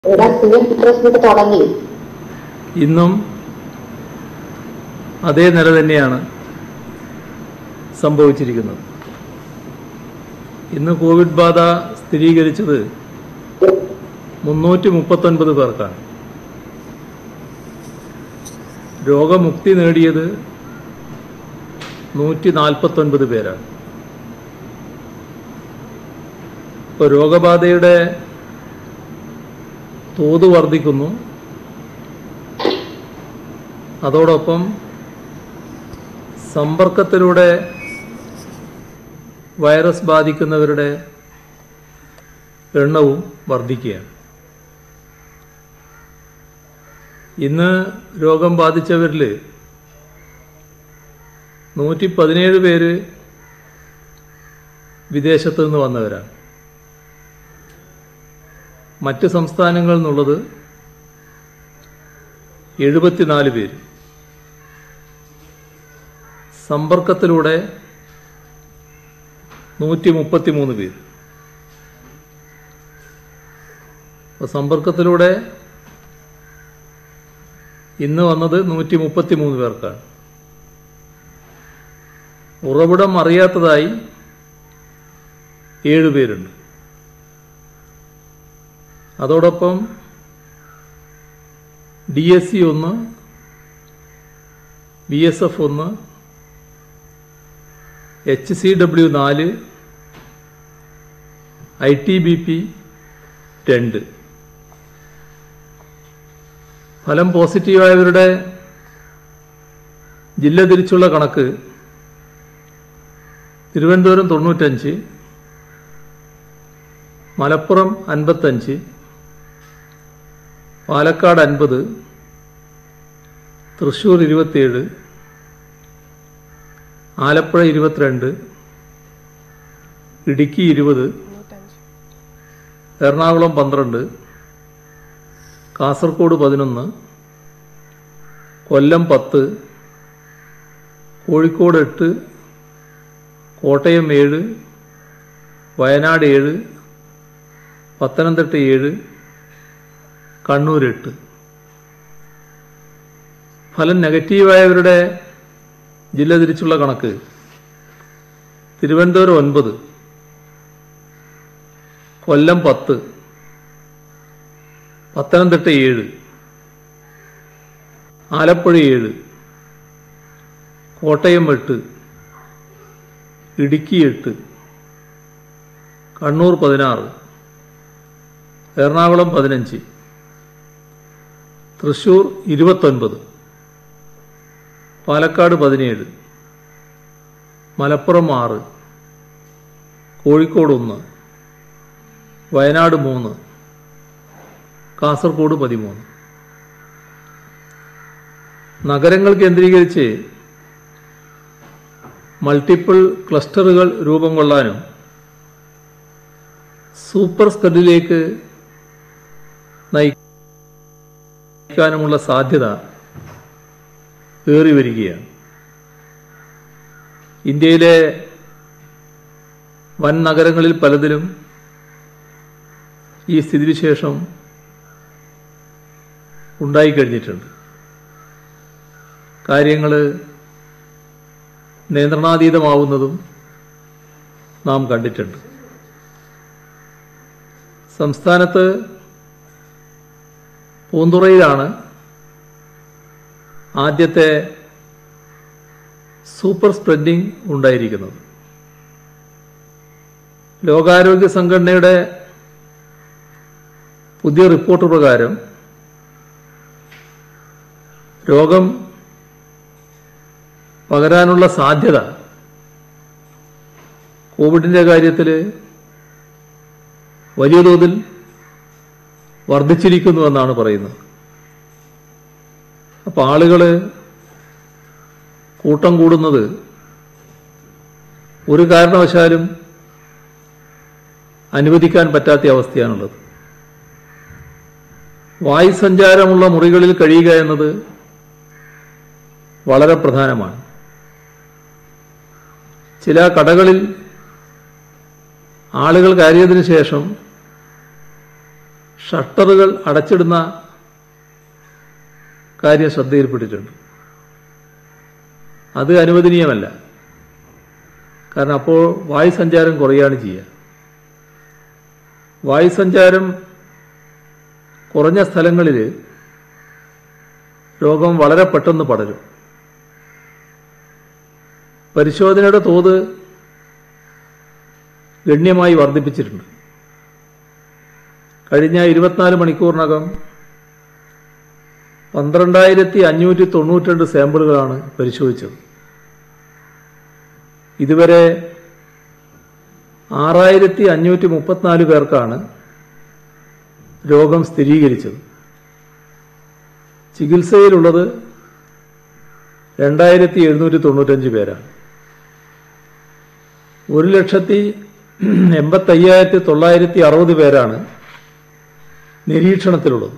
ഇവിടെ P M പ്രശ്നമൊക്കെ തുടങ്ങി ഇന്നും അതേ നില തന്നെയാണ് സംഭവിച്ചിരിക്കുന്നത് ഇന്ന് കോവിഡ് ബാധ സ്ഥിരീകരിച്ചത് മുന്നൂറ്റി മുപ്പത്തൊൻപത് പേർക്കാണ് രോഗമുക്തി നേടിയത് നൂറ്റി നാൽപ്പത്തൊൻപത് പേരാണ് ഇപ്പോൾ രോഗബാധയുടെ തോത് വർദ്ധിക്കുന്നു അതോടൊപ്പം സമ്പർക്കത്തിലൂടെ വൈറസ് ബാധിക്കുന്നവരുടെ എണ്ണവും വർദ്ധിക്കുകയാണ് ഇന്ന് രോഗം ബാധിച്ചവരിൽ നൂറ്റി പതിനേഴ് പേര് വിദേശത്ത് നിന്ന് വന്നവരാണ് മറ്റ് സംസ്ഥാനങ്ങളിൽ നിന്നുള്ളത് എഴുപത്തിനാല് പേര് സമ്പർക്കത്തിലൂടെ നൂറ്റി മുപ്പത്തിമൂന്ന് പേര് അപ്പോൾ സമ്പർക്കത്തിലൂടെ ഇന്ന് വന്നത് നൂറ്റി മുപ്പത്തിമൂന്ന് പേർക്കാണ് ഉറവിടം അറിയാത്തതായി ഏഴ് പേരുണ്ട് അതോടൊപ്പം ഡി എസ് സി ഒന്ന് ബി എസ് എഫ് ഒന്ന് എച്ച് സി ഡബ്ല്യു നാല് ഐ ടി ബി പി രണ്ട് ഫലം പോസിറ്റീവായവരുടെ ജില്ല തിരിച്ചുള്ള കണക്ക് തിരുവനന്തപുരം തൊണ്ണൂറ്റഞ്ച് മലപ്പുറം അൻപത്തഞ്ച് പാലക്കാട് അൻപത് തൃശ്ശൂർ ഇരുപത്തിയേഴ് ആലപ്പുഴ ഇരുപത്തിരണ്ട് ഇടുക്കി ഇരുപത് എറണാകുളം പന്ത്രണ്ട് കാസർഗോഡ് പതിനൊന്ന് കൊല്ലം പത്ത് കോഴിക്കോട് എട്ട് കോട്ടയം ഏഴ് വയനാട് ഏഴ് പത്തനംതിട്ട ഏഴ് കണ്ണൂർ എട്ട് ഫലം നെഗറ്റീവായവരുടെ ജില്ല തിരിച്ചുള്ള കണക്ക് തിരുവനന്തപുരം ഒൻപത് കൊല്ലം പത്ത് പത്തനംതിട്ട ഏഴ് ആലപ്പുഴ ഏഴ് കോട്ടയം എട്ട് ഇടുക്കി എട്ട് കണ്ണൂർ പതിനാറ് എറണാകുളം പതിനഞ്ച് തൃശൂർ ഇരുപത്തൊൻപത് പാലക്കാട് പതിനേഴ് മലപ്പുറം ആറ് കോഴിക്കോട് ഒന്ന് വയനാട് മൂന്ന് കാസർഗോഡ് പതിമൂന്ന് നഗരങ്ങൾ കേന്ദ്രീകരിച്ച് മൾട്ടിപ്പിൾ ക്ലസ്റ്ററുകൾ രൂപം കൊള്ളാനും സൂപ്പർ സ്പ്രെഡിലേക്ക് നയിക്കാനുമുള്ള സാധ്യത ഏറി വരികയാണ് ഇന്ത്യയിലെ വൻ നഗരങ്ങളിൽ പലതിലും ഈ സ്ഥിതിവിശേഷം ഉണ്ടായിക്കഴിഞ്ഞിട്ടുണ്ട് കാര്യങ്ങൾ നിയന്ത്രണാതീതമാവുന്നതും നാം കണ്ടിട്ടുണ്ട് സംസ്ഥാനത്ത് പൂന്തുറയിലാണ് ആദ്യത്തെ സൂപ്പർ സ്പ്രെഡിംഗ് ഉണ്ടായിരിക്കുന്നത് ലോകാരോഗ്യ സംഘടനയുടെ പുതിയ റിപ്പോർട്ട് പ്രകാരം രോഗം പകരാനുള്ള സാധ്യത കോവിഡിൻ്റെ കാര്യത്തിൽ വലിയ തോതിൽ വർദ്ധിച്ചിരിക്കുന്നുവെന്നാണ് പറയുന്നത് അപ്പോൾ ആളുകൾ കൂട്ടം കൂടുന്നത് ഒരു കാരണവശാലും അനുവദിക്കാൻ പറ്റാത്ത അവസ്ഥയാണുള്ളത് വായുസഞ്ചാരമുള്ള മുറികളിൽ കഴിയുക എന്നത് വളരെ പ്രധാനമാണ് ചില കടകളിൽ ആളുകൾ കയറിയതിനു ശേഷം ഷട്ടറുകൾ അടച്ചിടുന്ന കാര്യം ശ്രദ്ധയിൽപ്പെട്ടിട്ടുണ്ട് അത് അനുവദനീയമല്ല കാരണം അപ്പോൾ വായുസഞ്ചാരം കുറയാണ് ചെയ്യുക വായുസഞ്ചാരം കുറഞ്ഞ സ്ഥലങ്ങളിൽ രോഗം വളരെ പെട്ടെന്ന് പടരും പരിശോധനയുടെ തോത് ഗണ്യമായി വർദ്ധിപ്പിച്ചിട്ടുണ്ട് കഴിഞ്ഞ ഇരുപത്തിനാല് മണിക്കൂറിനകം പന്ത്രണ്ടായിരത്തി അഞ്ഞൂറ്റി തൊണ്ണൂറ്റിരണ്ട് സാമ്പിളുകളാണ് പരിശോധിച്ചത് ഇതുവരെ ആറായിരത്തി അഞ്ഞൂറ്റി മുപ്പത്തിനാല് പേർക്കാണ് രോഗം സ്ഥിരീകരിച്ചത് ചികിത്സയിലുള്ളത് രണ്ടായിരത്തി എഴുന്നൂറ്റി തൊണ്ണൂറ്റഞ്ച് പേരാണ് ഒരു ലക്ഷത്തി എൺപത്തയ്യായിരത്തി തൊള്ളായിരത്തി അറുപത് പേരാണ് നിരീക്ഷണത്തിലുള്ളത്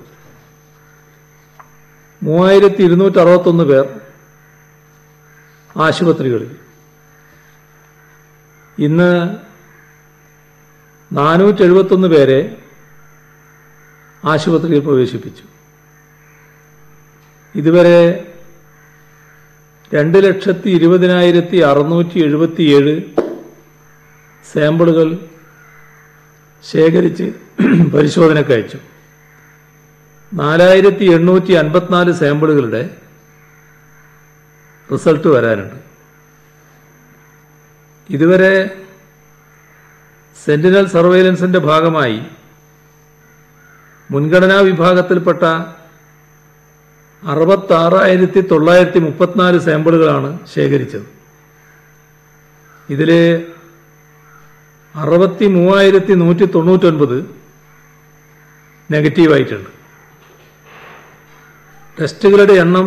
മൂവായിരത്തി ഇരുന്നൂറ്റി അറുപത്തൊന്ന് പേർ ആശുപത്രികളിൽ ഇന്ന് നാനൂറ്റി എഴുപത്തൊന്ന് പേരെ ആശുപത്രിയിൽ പ്രവേശിപ്പിച്ചു ഇതുവരെ രണ്ട് ലക്ഷത്തി ഇരുപതിനായിരത്തി അറുന്നൂറ്റി എഴുപത്തിയേഴ് സാമ്പിളുകൾ ശേഖരിച്ച് പരിശോധനയ്ക്ക് അയച്ചു നാലായിരത്തി എണ്ണൂറ്റി അൻപത്തിനാല് സാമ്പിളുകളുടെ റിസൾട്ട് വരാനുണ്ട് ഇതുവരെ സെന്റിനൽ സർവൈലൻസിന്റെ ഭാഗമായി മുൻഗണനാ വിഭാഗത്തിൽപ്പെട്ട അറുപത്താറായിരത്തി തൊള്ളായിരത്തി മുപ്പത്തിനാല് സാമ്പിളുകളാണ് ശേഖരിച്ചത് ഇതിൽ അറുപത്തി മൂവായിരത്തി നൂറ്റി തൊണ്ണൂറ്റൊൻപത് നെഗറ്റീവായിട്ടുണ്ട് ടെസ്റ്റുകളുടെ എണ്ണം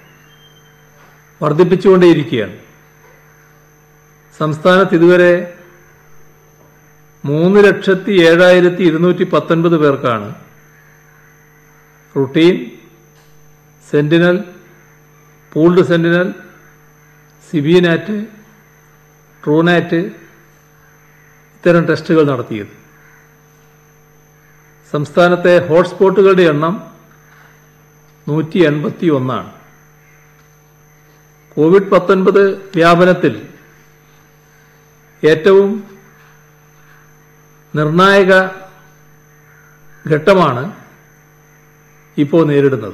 വർദ്ധിപ്പിച്ചുകൊണ്ടേയിരിക്കുകയാണ് സംസ്ഥാനത്ത് ഇതുവരെ മൂന്ന് ലക്ഷത്തി ഏഴായിരത്തി ഇരുന്നൂറ്റി പത്തൊൻപത് പേർക്കാണ് routine sentinel pooled sentinel CBNAAT TrueNat ഇത്തരം ടെസ്റ്റുകൾ നടത്തിയത് സംസ്ഥാനത്തെ ഹോട്ട്സ്പോട്ടുകളുടെ എണ്ണം നൂറ്റി എൺപത്തി ഒന്നാണ് കോവിഡ് പത്തൊൻപത് വ്യാപനത്തിൽ ഏറ്റവും നിർണായക ഘട്ടമാണ് ഇപ്പോൾ നേരിടുന്നത്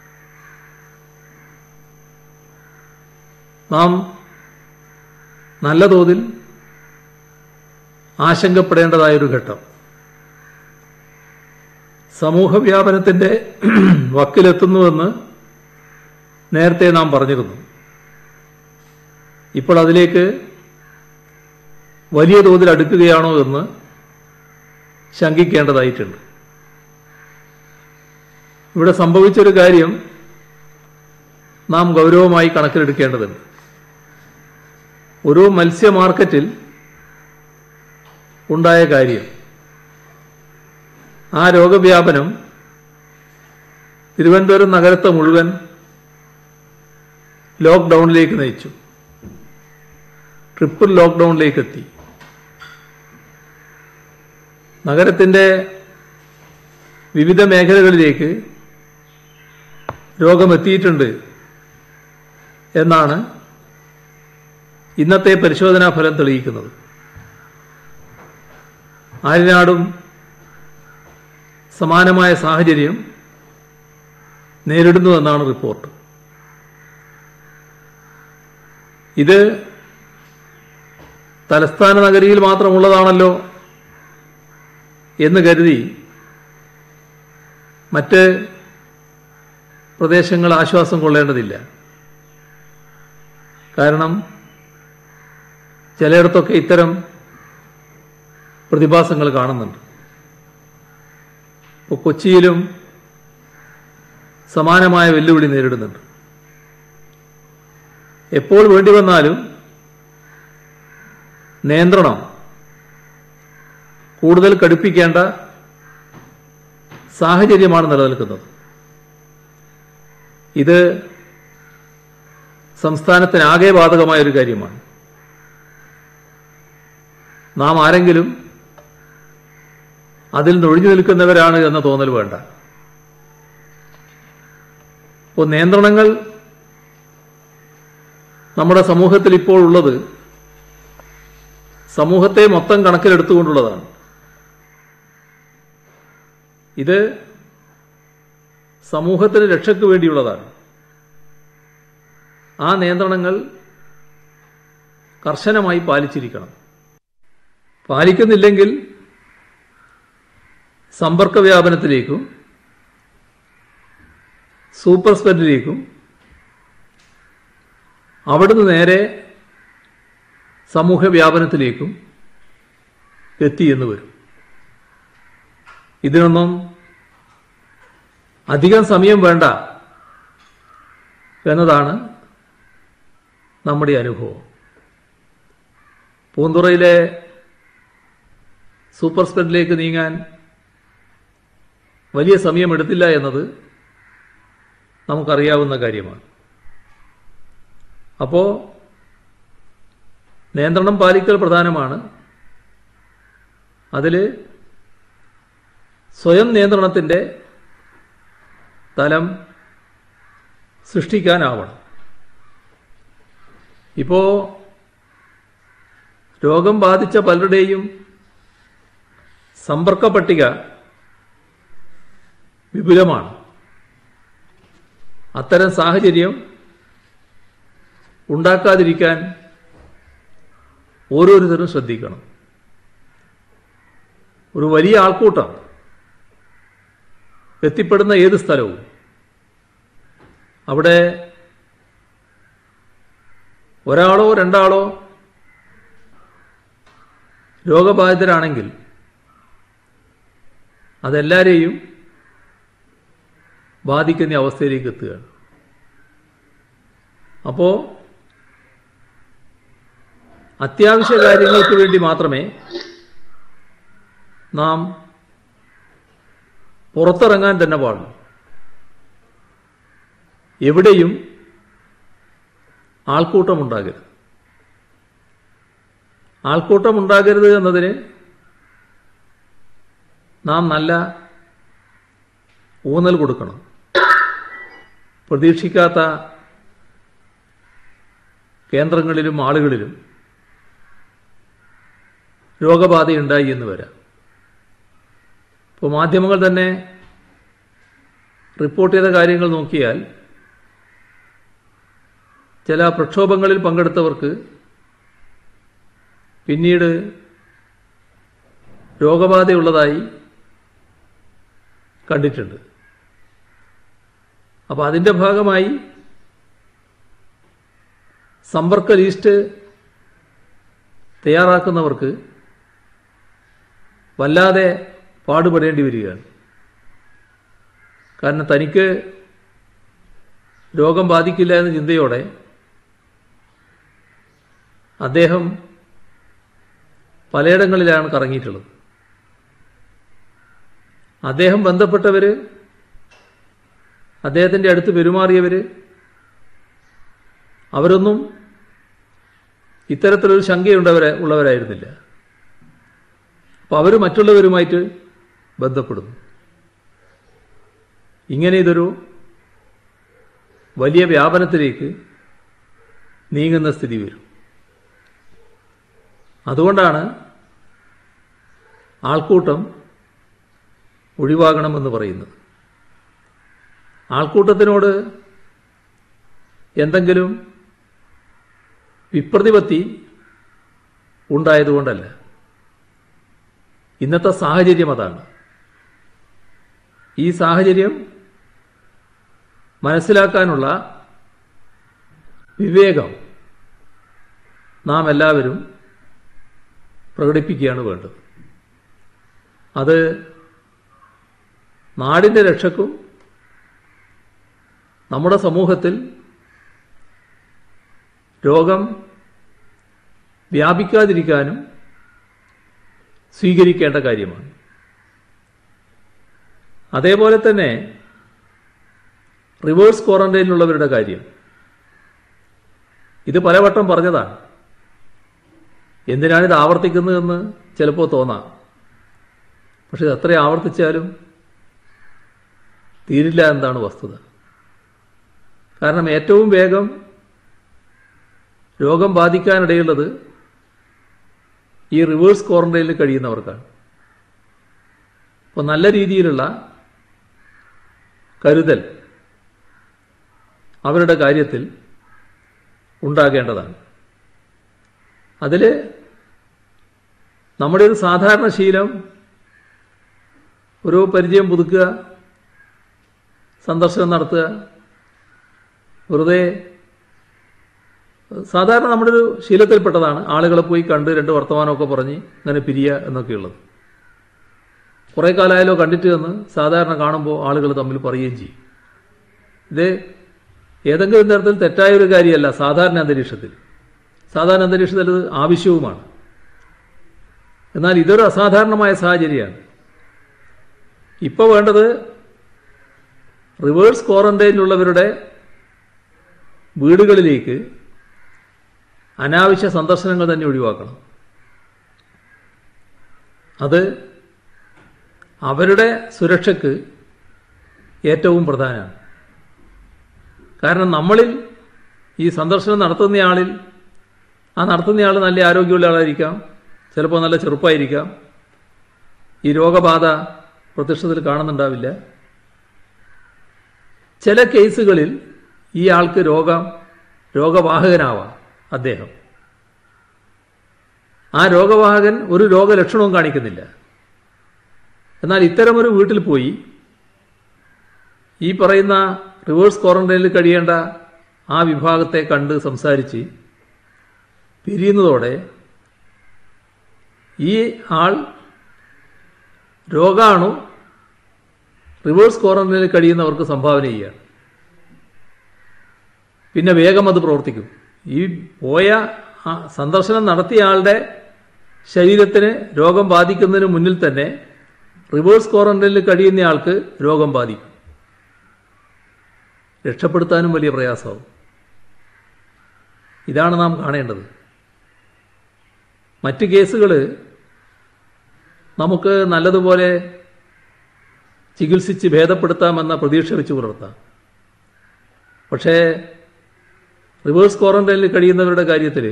നാം നല്ല തോതിൽ ആശങ്കപ്പെടേണ്ടതായൊരു ഘട്ടം സമൂഹ വ്യാപനത്തിന്റെ വക്കിലെത്തുന്നുവെന്ന് നേരത്തെ നാം പറഞ്ഞിരുന്നു ഇപ്പോൾ അതിലേക്ക് വലിയ തോതിൽ അടുക്കുകയാണോ എന്ന് ശങ്കിക്കേണ്ടതായിട്ടുണ്ട് ഇവിടെ സംഭവിച്ചൊരു കാര്യം നാം ഗൗരവമായി കണക്കിലെടുക്കേണ്ടതുണ്ട് ഒരു മത്സ്യ മാർക്കറ്റിൽ ഉണ്ടായ കാര്യം ആ രോഗവ്യാപനം തിരുവനന്തപുരം നഗരത്തെ മുഴുവൻ ലോക്ക്ഡൌണിലേക്ക് നയിച്ചു ട്രിപ്പിൾ ലോക്ക്ഡൌണിലേക്ക് എത്തി നഗരത്തിന്റെ വിവിധ മേഖലകളിലേക്ക് രോഗമെത്തിയിട്ടുണ്ട് എന്നാണ് ഇന്നത്തെ പരിശോധനാ ഫലം തെളിയിക്കുന്നത് ആര്യനാടും സമാനമായ സാഹചര്യം നേരിടുന്നുവെന്നാണ് റിപ്പോർട്ട് ഇത് തലസ്ഥാന നഗരിയിൽ മാത്രമുള്ളതാണല്ലോ എന്ന് കരുതി മറ്റ് പ്രദേശങ്ങൾ ആശ്വാസം കൊള്ളേണ്ടതില്ല കാരണം ചിലയിടത്തൊക്കെ ഇത്തരം പ്രതിഭാസങ്ങൾ കാണുന്നുണ്ട് ഇപ്പോൾ കൊച്ചിയിലും സമാനമായ വെല്ലുവിളി നേരിടുന്നുണ്ട് എപ്പോൾ വേണ്ടി വന്നാലും നിയന്ത്രണം കൂടുതൽ കടുപ്പിക്കേണ്ട സാഹചര്യമാണ് നിലനിൽക്കുന്നത് ഇത് സംസ്ഥാനത്തിനാകെ ബാധകമായ ഒരു കാര്യമാണ് നാം ആരെങ്കിലും അതിൽ നിന്ന് ഒഴിഞ്ഞു നിൽക്കുന്നവരാണ് എന്ന തോന്നൽ വേണ്ട അപ്പോൾ നിയന്ത്രണങ്ങൾ നമ്മുടെ സമൂഹത്തിൽ ഇപ്പോൾ ഉള്ളത് സമൂഹത്തെ മൊത്തം കണക്കിലെടുത്തുകൊണ്ടുള്ളതാണ് ഇത് സമൂഹത്തിന് രക്ഷയ്ക്ക് വേണ്ടിയുള്ളതാണ് ആ നിയന്ത്രണങ്ങൾ കർശനമായി പാലിച്ചിരിക്കണം പാലിക്കുന്നില്ലെങ്കിൽ സമ്പർക്ക വ്യാപനത്തിലേക്കും സൂപ്പർ സ്പ്രെഡിലേക്കും അവിടുന്ന് നേരെ സമൂഹ വ്യാപനത്തിലേക്കും എത്തിയെന്ന് വരും ഇതിനൊന്നും അധികം സമയം വേണ്ട എന്നതാണ് നമ്മുടെ അനുഭവം പൂന്തുറയിലെ സൂപ്പർ സ്പ്രെഡിലേക്ക് നീങ്ങാൻ വലിയ സമയമെടുത്തില്ല എന്നത് നമുക്കറിയാവുന്ന കാര്യമാണ് അപ്പോൾ നിയന്ത്രണം പാലിക്കൽ പ്രധാനമാണ് അതിൽ സ്വയം നിയന്ത്രണത്തിൻ്റെ തലം സൃഷ്ടിക്കാനാവണം ഇപ്പോൾ രോഗം ബാധിച്ച പലരുടെയും സമ്പർക്ക പട്ടിക വിപുലമാണ് അത്തരം സാഹചര്യം ഉണ്ടാക്കാതിരിക്കാൻ ഓരോരുത്തരും ശ്രദ്ധിക്കണം ഒരു വലിയ ആൾക്കൂട്ടം എത്തിപ്പെടുന്ന ഏത് സ്ഥലവും അവിടെ ഒരാളോ രണ്ടാളോ രോഗബാധിതരാണെങ്കിൽ അതെല്ലാരെയും ബാധിക്കുന്ന അവസ്ഥയിലേക്ക് എത്തുകയാണ് അപ്പോൾ അത്യാവശ്യ കാര്യങ്ങൾക്ക് വേണ്ടി മാത്രമേ നാം പുറത്തിറങ്ങാൻ തന്നെ പാടുള്ളൂ എവിടെയും ആൾക്കൂട്ടം ഉണ്ടാകരുത് ആൾക്കൂട്ടം ഉണ്ടാകരുത് എന്നതിന് നാം നല്ല ഊന്നൽ കൊടുക്കണം പ്രതീക്ഷിക്കാത്ത കേന്ദ്രങ്ങളിലും ആളുകളിലും രോഗബാധയുണ്ടായി എന്ന് വരാം ഇപ്പോൾ മാധ്യമങ്ങൾ തന്നെ റിപ്പോർട്ട് ചെയ്ത കാര്യങ്ങൾ നോക്കിയാൽ ചില പ്രക്ഷോഭങ്ങളിൽ പങ്കെടുത്തവർക്ക് പിന്നീട് രോഗബാധയുള്ളതായി കണ്ടിട്ടുണ്ട് അപ്പോൾ അതിൻ്റെ ഭാഗമായി സമ്പർക്ക ലിസ്റ്റ് തയ്യാറാക്കുന്നവർക്ക് വല്ലാതെ പാടുപെടേണ്ടി വരികയാണ് കാരണം തനിക്ക് രോഗം ബാധിക്കില്ല എന്ന ചിന്തയോടെ അദ്ദേഹം പലയിടങ്ങളിലാണ് കറങ്ങിയിട്ടുള്ളത് അദ്ദേഹം ബന്ധപ്പെട്ടവർ അദ്ദേഹത്തിൻ്റെ അടുത്ത് പെരുമാറിയവർ അവരൊന്നും ഇത്തരത്തിലൊരു ശങ്കയുണ്ടവരെ ഉള്ളവരായിരുന്നില്ല അപ്പോൾ അവർ മറ്റുള്ളവരുമായിട്ട് ബന്ധപ്പെടുന്നു ഇങ്ങനെ ഇതൊരു വലിയ വ്യാപനത്തിലേക്ക് നീങ്ങുന്ന സ്ഥിതി വരും അതുകൊണ്ടാണ് ആൾക്കൂട്ടം ഒഴിവാകണമെന്ന് പറയുന്നത് ആൾക്കൂട്ടത്തിനോട് എന്തെങ്കിലും വിപ്രതിപത്തി ഉണ്ടായതുകൊണ്ടല്ല ഇന്നത്തെ സാഹചര്യം അതാണ് ഈ സാഹചര്യം മനസ്സിലാക്കാനുള്ള വിവേകം നാം എല്ലാവരും പ്രകടിപ്പിക്കുകയാണ് വേണ്ടത് അത് നാടിൻ്റെ രക്ഷക്കും നമ്മുടെ സമൂഹത്തിൽ രോഗം വ്യാപിക്കാതിരിക്കാനും സ്വീകരിക്കേണ്ട കാര്യമാണ് അതേപോലെ തന്നെ റിവേഴ്സ് ക്വാറന്റൈനിലുള്ളവരുടെ കാര്യം ഇത് പലവട്ടം പറഞ്ഞതാണ് എന്തിനാണിത് ആവർത്തിക്കുന്നതെന്ന് ചിലപ്പോൾ തോന്നാം പക്ഷെ ഇത് എത്ര ആവർത്തിച്ചാലും തീരില്ല എന്നതാണ് വസ്തുത കാരണം ഏറ്റവും വേഗം രോഗം ബാധിക്കാനിടയുള്ളത് ഈ റിവേഴ്സ് ക്വാറന്റൈനിൽ കഴിയുന്നവർക്കാണ് അപ്പോൾ നല്ല രീതിയിലുള്ള കരുതൽ അവരുടെ കാര്യത്തിൽ ഉണ്ടാകേണ്ടതാണ് അതിൽ നമ്മുടെ ഒരു സാധാരണ ശീലം ഒരു പരിചയം പുതുക്കുക സന്ദർശനം നടത്തുക വെറുതെ സാധാരണ നമ്മുടെ ഒരു ശീലത്തിൽപ്പെട്ടതാണ് ആളുകളെ പോയി കണ്ട് രണ്ട് വർത്തമാനമൊക്കെ പറഞ്ഞ് ഇങ്ങനെ പിരിയുക എന്നൊക്കെയുള്ളത് കുറേ കാലമായാലോ കണ്ടിട്ട് എന്ന് സാധാരണ കാണുമ്പോൾ ആളുകൾ തമ്മിൽ പറയുകയും ചെയ്യും ഇത് ഏതെങ്കിലും തരത്തിൽ തെറ്റായ ഒരു കാര്യമല്ല സാധാരണ അന്തരീക്ഷത്തിൽ സാധാരണ അന്തരീക്ഷത്തിൽ അത് ആവശ്യവുമാണ് എന്നാൽ ഇതൊരു അസാധാരണമായ സാഹചര്യമാണ് ഇപ്പോൾ വേണ്ടത് റിവേഴ്സ് ക്വാറന്റൈനിലുള്ളവരുടെ വീടുകളിലേക്ക് അനാവശ്യ സന്ദർശനങ്ങൾ തന്നെ ഒഴിവാക്കണം അത് അവരുടെ സുരക്ഷയ്ക്ക് ഏറ്റവും പ്രധാനമാണ് കാരണം നമ്മളിൽ ഈ സന്ദർശനം നടത്തുന്നയാളിൽ ആ നടത്തുന്നയാൾ നല്ല ആരോഗ്യമുള്ള ആളായിരിക്കാം ചിലപ്പോൾ നല്ല ചെറുപ്പമായിരിക്കാം ഈ രോഗബാധ പ്രത്യക്ഷത്തിൽ കാണുന്നുണ്ടാവില്ല ചില കേസുകളിൽ ഈ ആൾക്ക് രോഗം രോഗവാഹകനാവാം അദ്ദേഹം ആ രോഗവാഹകൻ ഒരു രോഗലക്ഷണവും കാണിക്കുന്നില്ല എന്നാൽ ഇത്തരമൊരു വീട്ടിൽ പോയി ഈ പറയുന്ന റിവേഴ്സ് ക്വാറന്റൈനിൽ കഴിയേണ്ട ആ വിഭാഗത്തെ കണ്ട് സംസാരിച്ച് പിരിയുന്നതോടെ ഈ ആൾ രോഗാണു റിവേഴ്സ് ക്വാറന്റൈനിൽ കഴിയുന്നവർക്ക് സംഭാവന ചെയ്യുകയാണ് പിന്നെ വേഗം അത് പ്രവർത്തിക്കും ഈ പോയ ആ സന്ദർശനം നടത്തിയ ആളുടെ ശരീരത്തിന് രോഗം ബാധിക്കുന്നതിന് മുന്നിൽ തന്നെ റിവേഴ്സ് ക്വാറന്റൈനിൽ കഴിയുന്ന ആൾക്ക് രോഗം ബാധിക്കും രക്ഷപ്പെടുത്താനും വലിയ പ്രയാസമാവും ഇതാണ് നാം കാണേണ്ടത് മറ്റ് കേസുകൾ നമുക്ക് നല്ലതുപോലെ ചികിത്സിച്ച് ഭേദപ്പെടുത്താമെന്ന പ്രതീക്ഷ വെച്ച് പുലർത്താം പക്ഷേ റിവേഴ്സ് ക്വാറന്റൈനിൽ കഴിയുന്നവരുടെ കാര്യത്തിൽ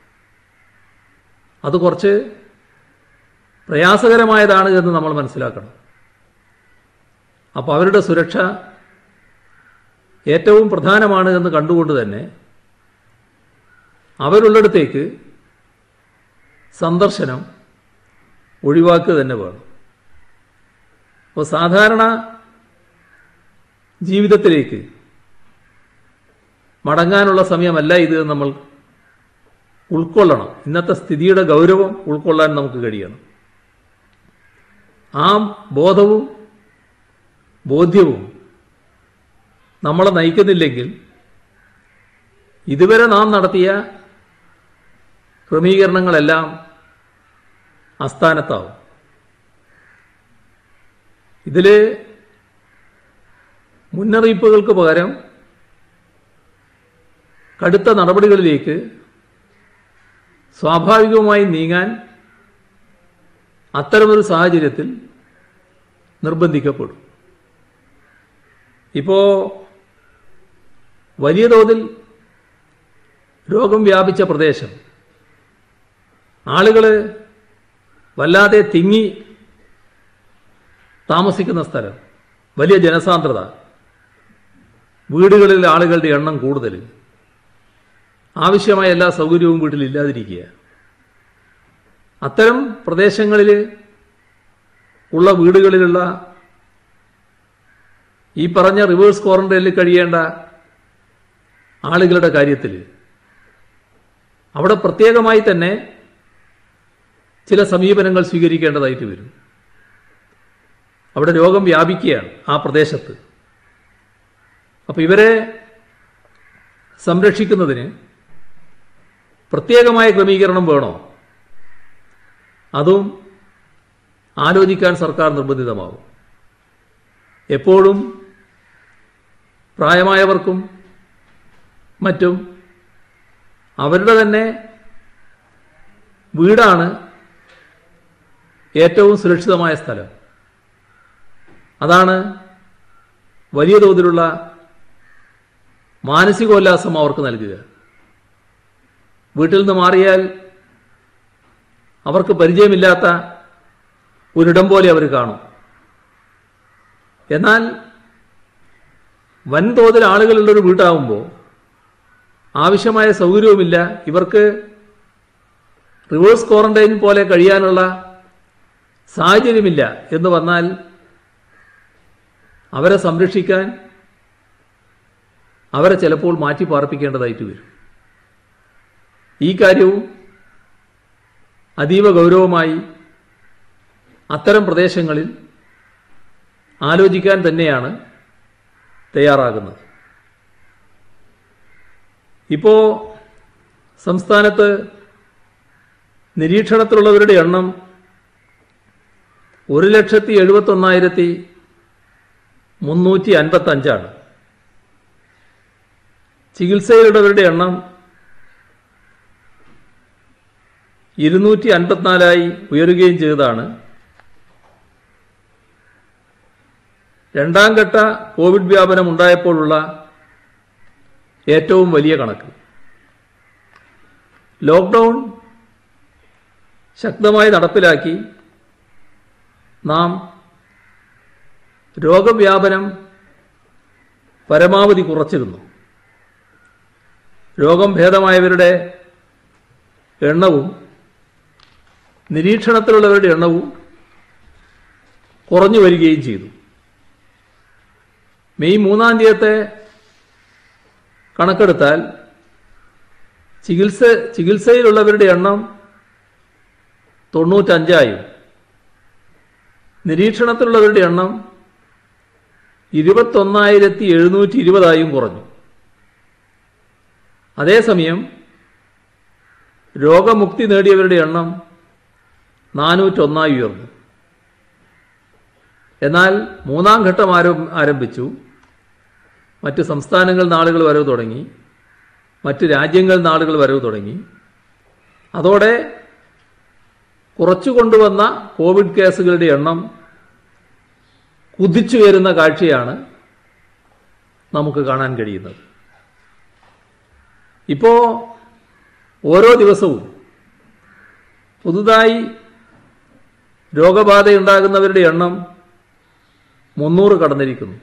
അത് കുറച്ച് പ്രയാസകരമായതാണ് എന്ന് നമ്മൾ മനസ്സിലാക്കണം അപ്പോൾ അവരുടെ സുരക്ഷ ഏറ്റവും പ്രധാനമാണ് എന്ന് കണ്ടുകൊണ്ട് തന്നെ അവരുള്ളിടത്തേക്ക് സന്ദർശനം ഒഴിവാക്കുക തന്നെ വേണം അപ്പോൾ സാധാരണ ജീവിതത്തിലേക്ക് മടങ്ങാനുള്ള സമയമല്ല ഇത് എന്ന് നമ്മൾ ഉൾക്കൊള്ളണം ഇന്നത്തെ സ്ഥിതിയുടെ ഗൗരവം ഉൾക്കൊള്ളാൻ നമുക്ക് കഴിയണം ആ ബോധവും ബോധ്യവും നമ്മളെ നയിക്കുന്നില്ലെങ്കിൽ ഇതുവരെ നാം നടത്തിയ ക്രമീകരണങ്ങളെല്ലാം അസ്ഥാനത്താവും ഇതിൽ മുന്നറിയിപ്പുകൾക്ക് പകരം കടുത്ത നടപടികളിലേക്ക് സ്വാഭാവികമായി നീങ്ങാൻ അത്തരമൊരു സാഹചര്യത്തിൽ നിർബന്ധിക്കപ്പെടും ഇപ്പോൾ വലിയ തോതിൽ രോഗം വ്യാപിച്ച പ്രദേശം ആളുകൾ വല്ലാതെ തിങ്ങി താമസിക്കുന്ന സ്ഥലം വലിയ ജനസാന്ദ്രത വീടുകളിൽ ആളുകളുടെ എണ്ണം കൂടുതൽ ആവശ്യമായ എല്ലാ സൗകര്യവും വീട്ടിൽ ഇല്ലാതിരിക്കുക അത്തരം പ്രദേശങ്ങളിൽ ഉള്ള വീടുകളിലുള്ള ഈ പറഞ്ഞ റിവേഴ്സ് ക്വാറന്റൈനിൽ കഴിയേണ്ട ആളുകളുടെ കാര്യത്തിൽ അവിടെ പ്രത്യേകമായി തന്നെ ചില സമീപനങ്ങൾ സ്വീകരിക്കേണ്ടതായിട്ട് വരും അവിടെ രോഗം വ്യാപിക്കുകയാണ് ആ പ്രദേശത്ത് അപ്പോൾ ഇവരെ സംരക്ഷിക്കുന്നതിന് പ്രത്യേകമായ ക്രമീകരണം വേണോ അതും ആലോചിക്കാൻ സർക്കാർ നിർബന്ധിതമാവും എപ്പോഴും പ്രായമായവർക്കും മറ്റും അവരുടെ തന്നെ വീടാണ് ഏറ്റവും സുരക്ഷിതമായ സ്ഥലം അതാണ് വലിയ തോതിലുള്ള മാനസികോല്ലാസം അവർക്ക് നൽകുക വീട്ടിൽ നിന്ന് മാറിയാൽ അവർക്ക് പരിചയമില്ലാത്ത ഒരിടം പോലെ അവർ കാണും എന്നാൽ വൻതോതിൽ ആളുകളുള്ളൊരു വീട്ടാവുമ്പോൾ ആവശ്യമായ സൗകര്യവുമില്ല ഇവർക്ക് റിവേഴ്സ് ക്വാറന്റൈൻ പോലെ കഴിയാനുള്ള സാഹചര്യമില്ല എന്ന് വന്നാൽ അവരെ സംരക്ഷിക്കാൻ അവരെ ചിലപ്പോൾ മാറ്റി പാർപ്പിക്കേണ്ടതായിട്ട് വരും ഈ കാര്യവും അതീവ ഗൗരവമായി അത്തരം പ്രദേശങ്ങളിൽ ആലോചിക്കാൻ തന്നെയാണ് തയ്യാറാകുന്നത് ഇപ്പോൾ സംസ്ഥാനത്ത് നിരീക്ഷണത്തിലുള്ളവരുടെ എണ്ണം ഒരു ലക്ഷത്തി എഴുപത്തൊന്നായിരത്തി മുന്നൂറ്റി അൻപത്തഞ്ചാണ് ചികിത്സയിലുള്ളവരുടെ എണ്ണം ഇരുന്നൂറ്റി അൻപത്തിനാലായി ഉയരുകയും ചെയ്തതാണ് രണ്ടാം ഘട്ട കോവിഡ് വ്യാപനം ഉണ്ടായപ്പോഴുള്ള ഏറ്റവും വലിയ കണക്ക് ലോക്ക്ഡൗൺ ശക്തമായി നടപ്പിലാക്കി നാം രോഗവ്യാപനം പരമാവധി കുറച്ചിരുന്നു രോഗം ഭേദമായവരുടെ എണ്ണവും നിരീക്ഷണത്തിലുള്ളവരുടെ എണ്ണവും കുറഞ്ഞു വരികയും ചെയ്തു മെയ് മൂന്നാം തീയതിയത്തെ കണക്കെടുത്താൽ ചികിത്സ ചികിത്സയിലുള്ളവരുടെ എണ്ണം തൊണ്ണൂറ്റഞ്ചായും നിരീക്ഷണത്തിലുള്ളവരുടെ എണ്ണം ഇരുപത്തൊന്നായിരത്തി എഴുന്നൂറ്റി ഇരുപതായും കുറഞ്ഞു അതേസമയം രോഗമുക്തി നേടിയവരുടെ എണ്ണം നാനൂറ്റൊന്നായി ഉയർന്നു എന്നാൽ മൂന്നാം ഘട്ടം ആരം ആരംഭിച്ചു മറ്റ് സംസ്ഥാനങ്ങളിൽ നാളുകൾ വരവ് തുടങ്ങി മറ്റ് രാജ്യങ്ങളിൽ നാളുകൾ വരവ് തുടങ്ങി അതോടെ കുറച്ചു കൊണ്ടുവന്ന കോവിഡ് കേസുകളുടെ എണ്ണം കുതിച്ചുയരുന്ന കാഴ്ചയാണ് നമുക്ക് കാണാൻ കഴിയുന്നത് ഇപ്പോൾ ഓരോ ദിവസവും പുതുതായി രോഗബാധയുണ്ടാകുന്നവരുടെ എണ്ണം മുന്നൂറ് കടന്നിരിക്കുന്നു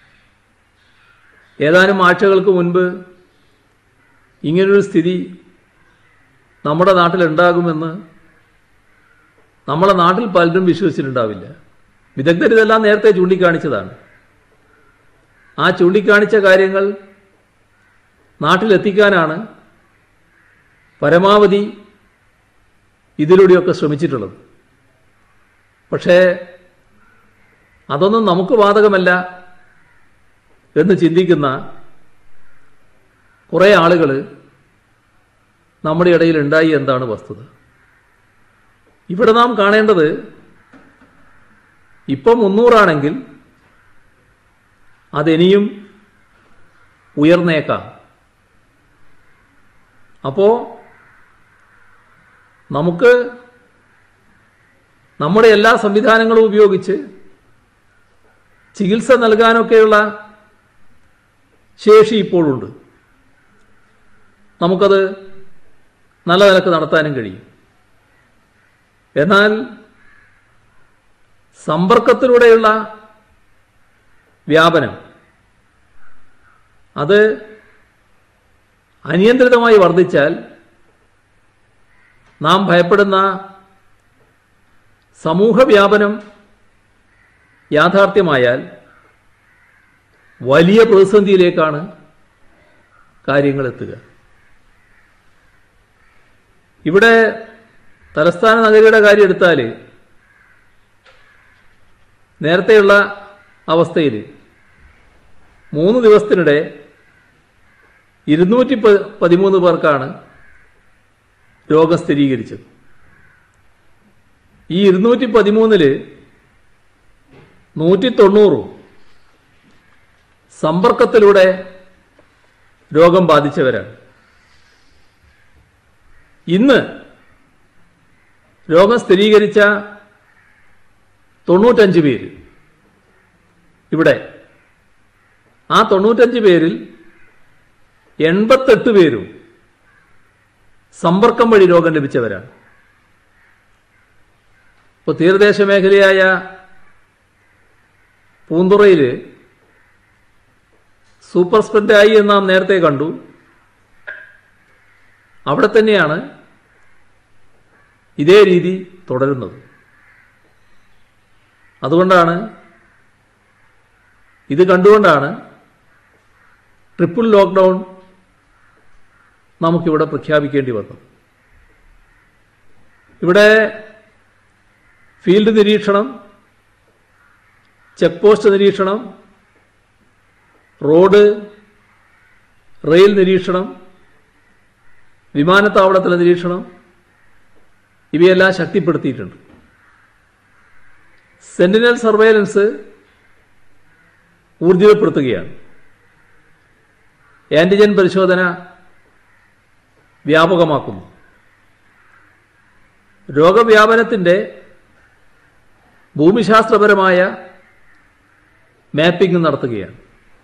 ഏതാനും ആഴ്ചകൾക്ക് മുൻപ് ഇങ്ങനൊരു സ്ഥിതി നമ്മുടെ നാട്ടിലുണ്ടാകുമെന്ന് നമ്മളെ നാട്ടിൽ പലരും വിശ്വസിച്ചിട്ടുണ്ടാവില്ല വിദഗ്ധർ ഇതെല്ലാം നേരത്തെ ചൂണ്ടിക്കാണിച്ചതാണ് ആ ചൂണ്ടിക്കാണിച്ച കാര്യങ്ങൾ നാട്ടിലെത്തിക്കാനാണ് പരമാവധി ഇതിലൂടെയൊക്കെ ശ്രമിച്ചിട്ടുള്ളത് പക്ഷേ അതൊന്നും നമുക്ക് ബാധകമല്ല എന്ന് ചിന്തിക്കുന്ന കുറേ ആളുകൾ നമ്മുടെ ഇടയിൽ ഉണ്ടായി എന്താണ് വസ്തുത ഇവിടെ നാം കാണേണ്ടത് ഇപ്പം മുന്നൂറാണെങ്കിൽ അതിനിയും ഉയർന്നേക്കാം അപ്പോൾ നമുക്ക് നമ്മുടെ എല്ലാ സംവിധാനങ്ങളും ഉപയോഗിച്ച് ചികിത്സ നൽകാനൊക്കെയുള്ള ശേഷി ഇപ്പോഴുണ്ട് നമുക്കത് നല്ല നിലക്ക് നടത്താനും കഴിയും എന്നാൽ സമ്പർക്കത്തിലൂടെയുള്ള വ്യാപനം അത് അനിയന്ത്രിതമായി വർദ്ധിച്ചാൽ നാം ഭയപ്പെടുന്ന സമൂഹ വ്യാപനം യാഥാർത്ഥ്യമായാൽ വലിയ പ്രതിസന്ധിയിലേക്കാണ് കാര്യങ്ങൾ എത്തുക ഇവിടെ തലസ്ഥാന നഗരിയുടെ കാര്യം എടുത്താൽ നേരത്തെയുള്ള അവസ്ഥയിൽ മൂന്ന് ദിവസത്തിനിടെ ഇരുന്നൂറ്റി പ- പതിമൂന്ന് പേർക്കാണ് രോഗം സ്ഥിരീകരിച്ചത് ഈ ഇരുന്നൂറ്റി പതിമൂന്നില് നൂറ്റി തൊണ്ണൂറും സമ്പർക്കത്തിലൂടെ രോഗം ബാധിച്ചവരാണ് ഇന്ന് രോഗം സ്ഥിരീകരിച്ച തൊണ്ണൂറ്റഞ്ച് പേര് ഇവിടെ ആ തൊണ്ണൂറ്റഞ്ച് പേരിൽ എൺപത്തെട്ട് പേരും സമ്പർക്കം വഴി രോഗം ലഭിച്ചവരാണ് ഇപ്പോൾ തീരദേശ മേഖലയായ പൂന്തുറയിൽ സൂപ്പർ സ്പ്രെഡായി എന്ന് നാം നേരത്തെ കണ്ടു അവിടെ തന്നെയാണ് ഇതേ രീതി തുടരുന്നത് അതുകൊണ്ടാണ് ഇത് കണ്ടുകൊണ്ടാണ് ട്രിപ്പിൾ ലോക്ക്ഡൗൺ നമുക്കിവിടെ പ്രഖ്യാപിക്കേണ്ടി വന്നത് ഇവിടെ ഫീൽഡ് നിരീക്ഷണം ചെക്ക് പോസ്റ്റ് നിരീക്ഷണം റോഡ് റെയിൽ നിരീക്ഷണം വിമാനത്താവളത്തിലെ നിരീക്ഷണം ഇവയെല്ലാം ശക്തിപ്പെടുത്തിയിട്ടുണ്ട് സെന്റിനൽ സർവൈലൻസ് ഊർജിതപ്പെടുത്തുകയാണ് ആന്റിജൻ പരിശോധന വ്യാപകമാക്കുന്നു രോഗവ്യാപനത്തിൻ്റെ ഭൂമിശാസ്ത്രപരമായ മാപ്പിംഗ് നടത്തുകയാണ്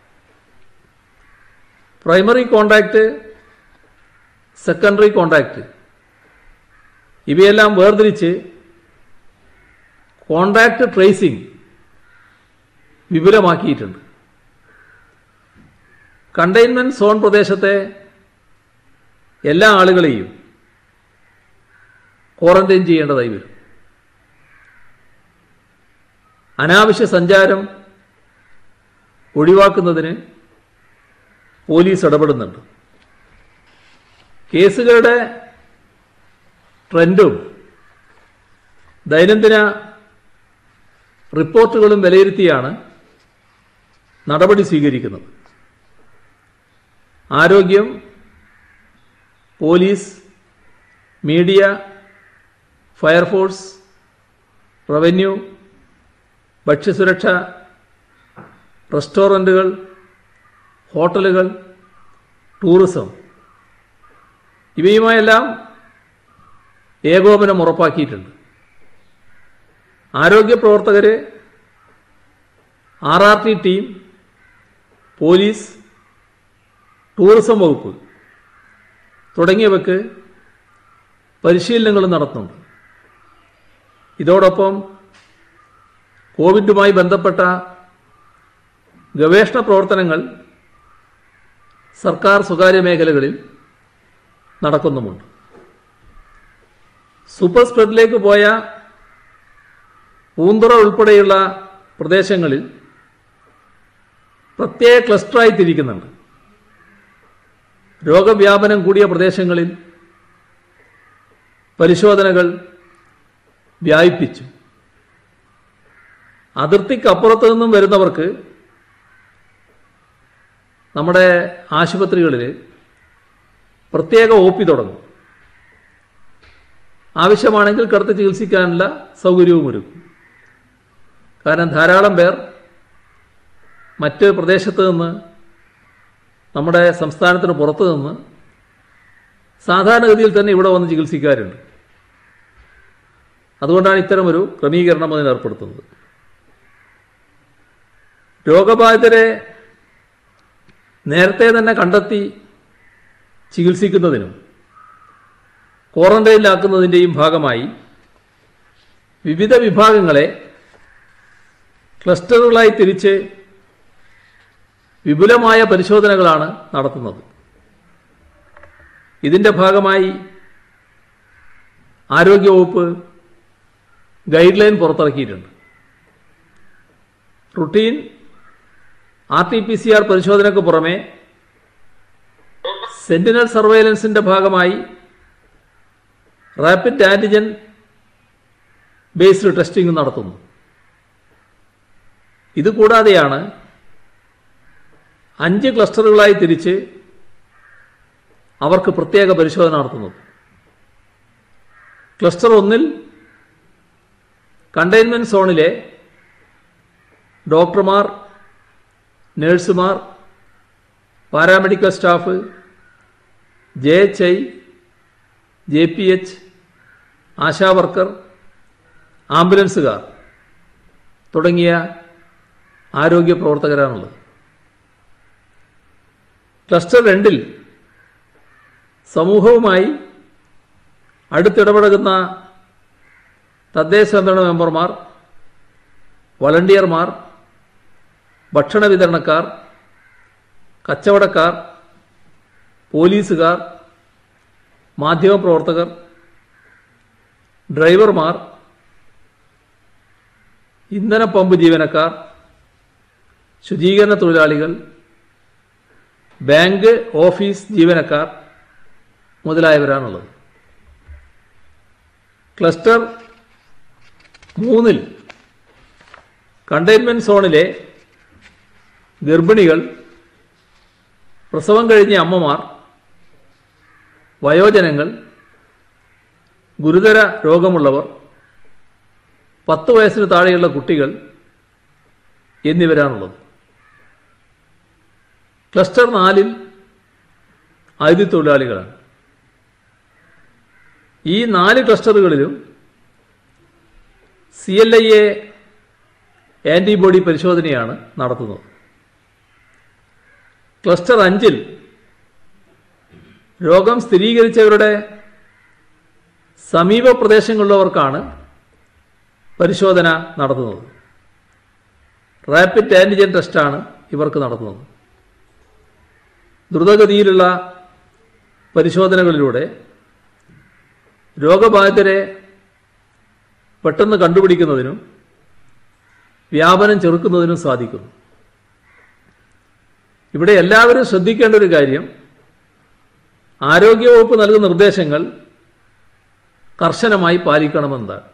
പ്രൈമറി കോണ്ടാക്റ്റ് സെക്കൻഡറി കോണ്ടാക്റ്റ് ഇവയെല്ലാം വേർതിരിച്ച് കോണ്ടാക്റ്റ് ട്രേസിംഗ് വിപുലമാക്കിയിട്ടുണ്ട് കണ്ടെയ്ൻമെന്റ് സോൺ പ്രദേശത്തെ എല്ലാ ആളുകളെയും ക്വാറന്റൈൻ ചെയ്യേണ്ടതായി വരും അനാവശ്യ സഞ്ചാരം ഒഴിവാക്കുന്നതിന് പോലീസ് ഇടപെടുന്നുണ്ട് കേസുകളുടെ ട്രെൻഡും ദൈനംദിന റിപ്പോർട്ടുകളും വിലയിരുത്തിയാണ് നടപടി സ്വീകരിക്കുന്നത് ആരോഗ്യം പോലീസ് മീഡിയ ഫയർഫോഴ്സ് റവന്യൂ ഭക്ഷ്യസുരക്ഷ റെസ്റ്റോറൻറ്റുകൾ ഹോട്ടലുകൾ ടൂറിസം ഇവയുമായെല്ലാം ഏകോപനം ഉറപ്പാക്കിയിട്ടുണ്ട് ആരോഗ്യ പ്രവർത്തകർ R R T team police tourism വകുപ്പ് തുടങ്ങിയവയ്ക്ക് പരിശീലനങ്ങളും നടത്തുന്നുണ്ട് ഇതോടൊപ്പം കോവിഡുമായി ബന്ധപ്പെട്ട ഗവേഷണ പ്രവർത്തനങ്ങൾ സർക്കാർ സ്വകാര്യ മേഖലകളിൽ നടക്കുന്നുമുണ്ട് സൂപ്പർ സ്പ്രെഡിലേക്ക് പോയ പൂന്തുറ ഉൾപ്പെടെയുള്ള പ്രദേശങ്ങളിൽ പ്രത്യേക ക്ലസ്റ്ററായി തിരിക്കുന്നുണ്ട് രോഗവ്യാപനം കൂടിയ പ്രദേശങ്ങളിൽ പരിശോധനകൾ വ്യാപിപ്പിച്ചു അതിർത്തിക്കപ്പുറത്ത് നിന്നും വരുന്നവർക്ക് നമ്മുടെ ആശുപത്രികളിൽ പ്രത്യേക ഒ പി തുടങ്ങും ആവശ്യമാണെങ്കിൽ കിടത്തി ചികിത്സിക്കാനുള്ള സൗകര്യവും ഒരുക്കും കാരണം ധാരാളം പേർ മറ്റ് പ്രദേശത്ത് നിന്ന് നമ്മുടെ സംസ്ഥാനത്തിന് പുറത്ത് നിന്ന് സാധാരണഗതിയിൽ തന്നെ ഇവിടെ വന്ന് ചികിത്സിക്കാറുണ്ട് അതുകൊണ്ടാണ് ഇത്തരമൊരു ക്രമീകരണം അതിന് ഏർപ്പെടുത്തുന്നത് രോഗബാധിതരെ നേരത്തെ തന്നെ കണ്ടെത്തി ചികിത്സിക്കുന്നതിനും ക്വാറന്റൈനിലാക്കുന്നതിൻ്റെയും ഭാഗമായി വിവിധ വിഭാഗങ്ങളെ ക്ലസ്റ്ററുകളായി തിരിച്ച് വിപുലമായ പരിശോധനകളാണ് നടത്തുന്നത് ഇതിൻ്റെ ഭാഗമായി ആരോഗ്യവകുപ്പ് ഗൈഡ് ലൈൻ പുറത്തിറക്കിയിട്ടുണ്ട് routine R T P C R പരിശോധനയ്ക്ക് പുറമെ സെന്റിനൽ സർവൈലൻസിന്റെ ഭാഗമായി റാപ്പിഡ് ആന്റിജൻ ബേസ്ഡ് ടെസ്റ്റിംഗ് നടത്തുന്നു ഇതുകൂടാതെയാണ് അഞ്ച് ക്ലസ്റ്ററുകളായി തിരിച്ച് അവർക്ക് പ്രത്യേക പരിശോധന നടത്തുന്നത് ക്ലസ്റ്റർ ഒന്നിൽ കണ്ടെയ്ൻമെന്റ് സോണിലെ ഡോക്ടർമാർ നഴ്സുമാർ paramedical staff J H I J P H ASHA worker ആംബുലൻസുകാർ തുടങ്ങിയ ആരോഗ്യ പ്രവർത്തകരാണുള്ളത് ക്ലസ്റ്റർ രണ്ടിൽ സമൂഹവുമായി അടുത്തിടപഴകുന്ന തദ്ദേശ സ്വയംഭരണ മെമ്പർമാർ വളണ്ടിയർമാർ ഭക്ഷണ വിതരണക്കാർ കച്ചവടക്കാർ പോലീസുകാർ മാധ്യമപ്രവർത്തകർ ഡ്രൈവർമാർ ഇന്ധന പമ്പ് ജീവനക്കാർ ശുചീകരണ തൊഴിലാളികൾ ബാങ്ക് ഓഫീസ് ജീവനക്കാർ മുതലായവരാണുള്ളത് ക്ലസ്റ്റർ മൂന്നിൽ കണ്ടെയ്ൻമെന്റ് സോണിലെ ഗർഭിണികൾ പ്രസവം കഴിഞ്ഞ അമ്മമാർ വയോജനങ്ങൾ ഗുരുതര രോഗമുള്ളവർ പത്ത് വയസ്സിന് താഴെയുള്ള കുട്ടികൾ എന്നിവരാണുള്ളത് ക്ലസ്റ്റർ നാലിൽ അതിഥി തൊഴിലാളികളാണ് ഈ നാല് ക്ലസ്റ്ററുകളിലും C L I A antibody പരിശോധനയാണ് നടത്തുന്നത് ക്ലസ്റ്റർ അഞ്ചിൽ രോഗം സ്ഥിരീകരിച്ചവരുടെ സമീപ പ്രദേശങ്ങളിലുള്ളവർക്കാണ് പരിശോധന നടത്തുന്നത് റാപ്പിഡ് ആൻറ്റിജൻ ടെസ്റ്റാണ് ഇവർക്ക് നടത്തുന്നത് ദ്രുതഗതിയിലുള്ള പരിശോധനകളിലൂടെ രോഗബാധിതരെ പെട്ടെന്ന് കണ്ടുപിടിക്കുന്നതിനും വ്യാപനം ചെറുക്കുന്നതിനും സാധിക്കുന്നു ഇവിടെ എല്ലാവരും ശ്രദ്ധിക്കേണ്ട ഒരു കാര്യം ആരോഗ്യവകുപ്പ് നൽകുന്ന നിർദ്ദേശങ്ങൾ കർശനമായി പാലിക്കണമെന്നതാണ്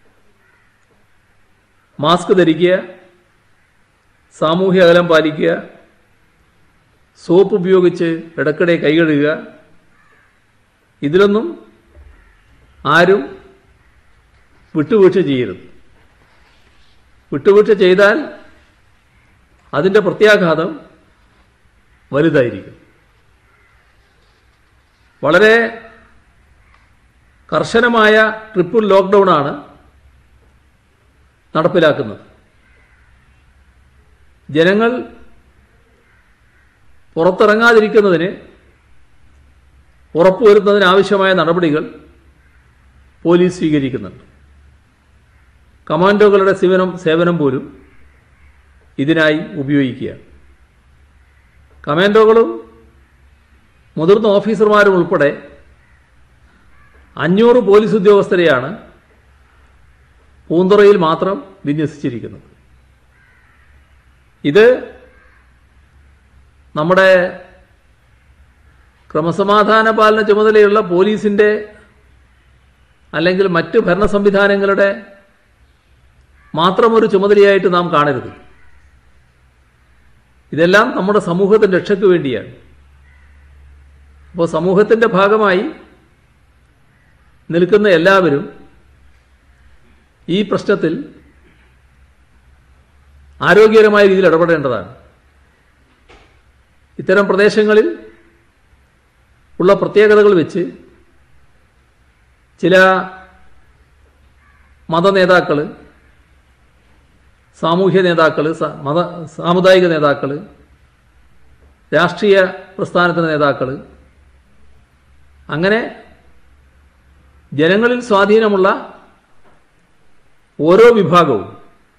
മാസ്ക് ധരിക്കുക സാമൂഹ്യ അകലം പാലിക്കുക സോപ്പ് ഉപയോഗിച്ച് ഇടയ്ക്കിടെ കൈ കഴുകുക ഇതിലൊന്നും ആരും വിട്ടുവീഴ്ച ചെയ്യരുത് വിട്ടുവീഴ്ച ചെയ്താൽ അതിൻ്റെ പ്രത്യാഘാതം വലുതായിരിക്കും വളരെ കർശനമായ ട്രിപ്പിൾ ലോക്ക്ഡൗൺ ആണ് നടപ്പിലാക്കുന്നത് ജനങ്ങൾ പുറത്തിറങ്ങാതിരിക്കുന്നതിന് ഉറപ്പുവരുത്തുന്നതിനാവശ്യമായ നടപടികൾ പോലീസ് സ്വീകരിക്കുന്നുണ്ട് കമാൻഡോകളുടെ സേവനം സേവനം പോലും ഇതിനായി ഉപയോഗിക്കുകയാണ് കമാൻഡോകളും മുതിർന്ന ഓഫീസർമാരും ഉൾപ്പെടെ അഞ്ഞൂറ് പോലീസ് ഉദ്യോഗസ്ഥരെയാണ് പൂന്തുറയിൽ മാത്രം വിന്യസിച്ചിരിക്കുന്നത് ഇത് നമ്മുടെ ക്രമസമാധാന പാലന ചുമതലയുള്ള പോലീസിൻ്റെ അല്ലെങ്കിൽ മറ്റ് ഭരണ സംവിധാനങ്ങളുടെ മാത്രം ഒരു ചുമതലയായിട്ട് നാം കാണരുത് ഇതെല്ലാം നമ്മുടെ സമൂഹത്തിൻ്റെ രക്ഷയ്ക്ക് വേണ്ടിയാണ് അപ്പോൾ സമൂഹത്തിൻ്റെ ഭാഗമായി നിൽക്കുന്ന എല്ലാവരും ഈ പ്രശ്നത്തിൽ ആരോഗ്യകരമായ രീതിയിൽ ഇടപെടേണ്ടതാണ് ഇത്തരം പ്രദേശങ്ങളിൽ ഉള്ള പ്രത്യേകതകൾ വെച്ച് ചില മതനേതാക്കൾ സാമൂഹ്യ നേതാക്കൾ മത സാമുദായിക നേതാക്കൾ രാഷ്ട്രീയ പ്രസ്ഥാനത്തിൻ്റെ നേതാക്കൾ അങ്ങനെ ജനങ്ങളിൽ സ്വാധീനമുള്ള ഓരോ വിഭാഗവും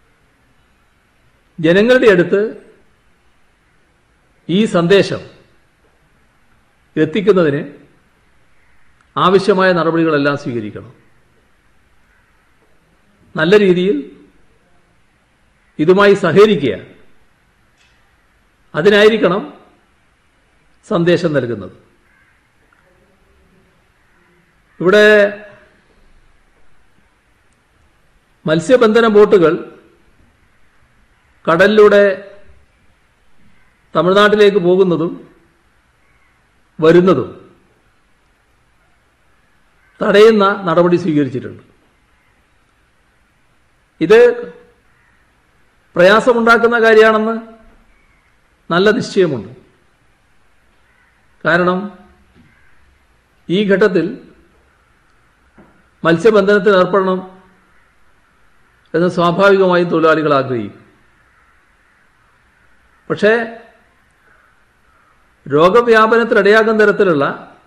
ജനങ്ങളുടെ അടുത്ത് ഈ സന്ദേശം എത്തിക്കുന്നതിന് ആവശ്യമായ നടപടികളെല്ലാം സ്വീകരിക്കണം നല്ല രീതിയിൽ ഇതുമായി സഹകരിക്കുക അതിനായിരിക്കണം സന്ദേശം നൽകുന്നത് ഇവിടെ മത്സ്യബന്ധന ബോട്ടുകൾ കടലിലൂടെ തമിഴ്നാട്ടിലേക്ക് പോകുന്നതും വരുന്നതും തടയുന്ന നടപടി സ്വീകരിച്ചിട്ടുണ്ട് ഇത് പ്രയാസമുണ്ടാക്കുന്ന കാര്യമാണെന്ന് നല്ല നിശ്ചയമുണ്ട് കാരണം ഈ ഘട്ടത്തിൽ മത്സ്യബന്ധനത്തിൽ ഏർപ്പെടണം എന്ന് സ്വാഭാവികമായും തൊഴിലാളികൾ ആഗ്രഹിക്കും പക്ഷേ രോഗവ്യാപനത്തിനിടയാകുന്ന തരത്തിലുള്ള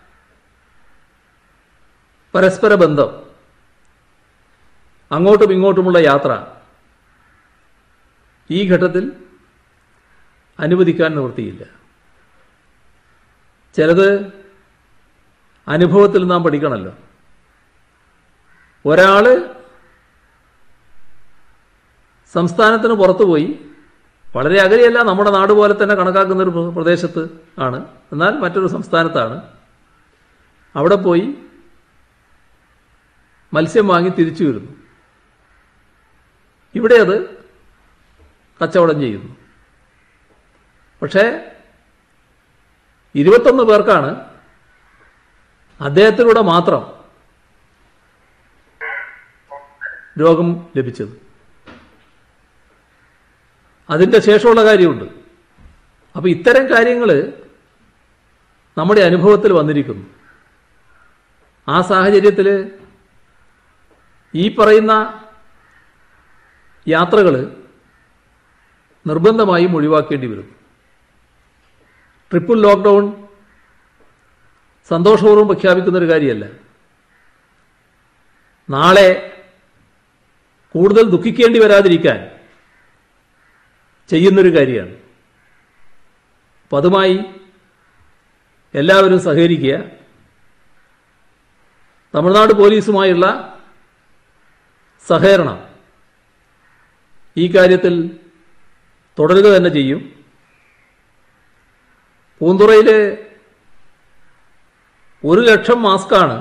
പരസ്പര ബന്ധം അങ്ങോട്ടും ഇങ്ങോട്ടുമുള്ള യാത്ര ഈ ഘട്ടത്തിൽ അനുവദിക്കാൻ നിവൃത്തിയില്ല ചിലത് അനുഭവത്തിൽ നാം പഠിക്കണമല്ലോ ഒരാള് സംസ്ഥാനത്തിന് പുറത്തു പോയി വളരെ അകലെയല്ല നമ്മുടെ നാട് പോലെ തന്നെ കണക്കാക്കുന്ന ഒരു പ്ര- പ്രദേശത്ത് ആണ് എന്നാൽ മറ്റൊരു സംസ്ഥാനത്താണ് അവിടെ പോയി മത്സ്യം വാങ്ങി തിരിച്ചു വരുന്നു ഇവിടെ അത് കച്ചവടം ചെയ്യുന്നു പക്ഷേ ഇരുപത്തൊന്ന് പേർക്കാണ് അദ്ദേഹത്തിലൂടെ മാത്രം രോഗം ലഭിച്ചത് അതിൻ്റെ ശേഷമുള്ള കാര്യമുണ്ട് അപ്പോൾ ഇത്തരം കാര്യങ്ങൾ നമ്മുടെ അനുഭവത്തിൽ വന്നിരിക്കുന്നു ആ സാഹചര്യത്തിൽ ഈ പറയുന്ന യാത്രകൾ നിർബന്ധമായും ഒഴിവാക്കേണ്ടി വരും ട്രിപ്പിൾ ലോക്ക്ഡൗൺ സന്തോഷപൂർവ്വം പ്രഖ്യാപിക്കുന്ന ഒരു കാര്യമല്ല നാളെ കൂടുതൽ ദുഃഖിക്കേണ്ടി വരാതിരിക്കാൻ ചെയ്യുന്നൊരു കാര്യമാണ് അപ്പം അതുമായി എല്ലാവരും സഹകരിക്കുക തമിഴ്നാട് പോലീസുമായുള്ള സഹകരണം ഈ കാര്യത്തിൽ തുടരുക തന്നെ ചെയ്യും പൂന്തുറയിൽ ഒരു ലക്ഷം മാസ്കാണ്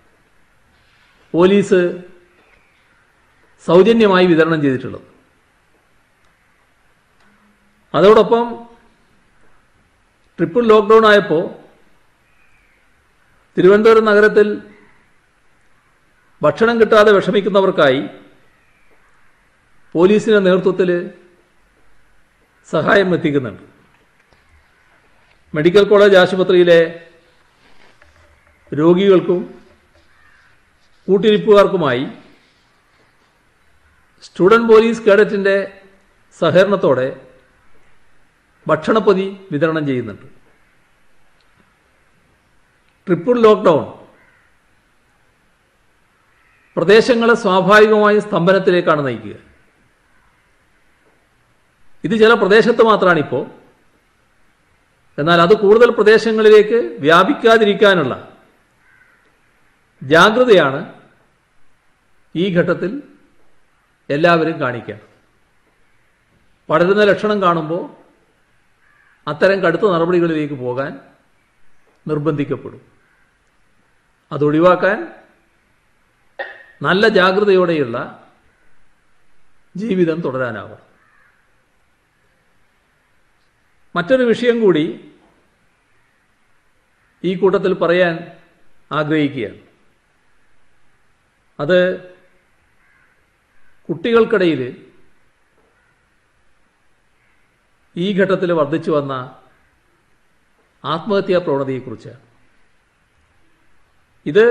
പോലീസ് സൗജന്യമായി വിതരണം ചെയ്തിട്ടുള്ളത് അതോടൊപ്പം ട്രിപ്പിൾ ലോക്ക്ഡൗൺ ആയപ്പോൾ തിരുവനന്തപുരം നഗരത്തിൽ ഭക്ഷണം കിട്ടാതെ വിഷമിക്കുന്നവർക്കായി പോലീസിന്റെ നേതൃത്വത്തിൽ സഹായം എത്തിക്കുന്നുണ്ട് മെഡിക്കൽ കോളേജ് ആശുപത്രിയിലെ രോഗികൾക്കും കൂട്ടിരിപ്പുകാർക്കുമായി സ്റ്റുഡൻറ് പോലീസ് കേഡറ്റിൻ്റെ സഹകരണത്തോടെ ഭക്ഷണപ്പൊതി വിതരണം ചെയ്യുന്നുണ്ട് ട്രിപ്പിൾ ലോക്ക്ഡൗൺ പ്രദേശങ്ങളെ സ്വാഭാവികമായും സ്തംഭനത്തിലേക്കാണ് നയിക്കുക ഇത് ചില പ്രദേശത്ത് മാത്രമാണ് ഇപ്പോൾ എന്നാൽ അത് കൂടുതൽ പ്രദേശങ്ങളിലേക്ക് വ്യാപിക്കാതിരിക്കാനുള്ള ജാഗ്രതയാണ് ഈ ഘട്ടത്തിൽ എല്ലാവരും കാണിക്കുക പടരുന്ന ലക്ഷണം കാണുമ്പോൾ അത്തരം കടുത്ത നടപടികളിലേക്ക് പോകാൻ നിർബന്ധിക്കപ്പെടും അതൊഴിവാക്കാൻ നല്ല ജാഗ്രതയോടെയുള്ള ജീവിതം തുടരാനാവണം മറ്റൊരു വിഷയം കൂടി ഈ കൂട്ടത്തിൽ പറയാൻ ആഗ്രഹിക്കുകയാണ് അത് കുട്ടികൾക്കിടയിൽ ഈ ഘട്ടത്തിൽ വർദ്ധിച്ചു വന്ന ആത്മഹത്യാ പ്രവണതയെക്കുറിച്ചാണ് ഇത്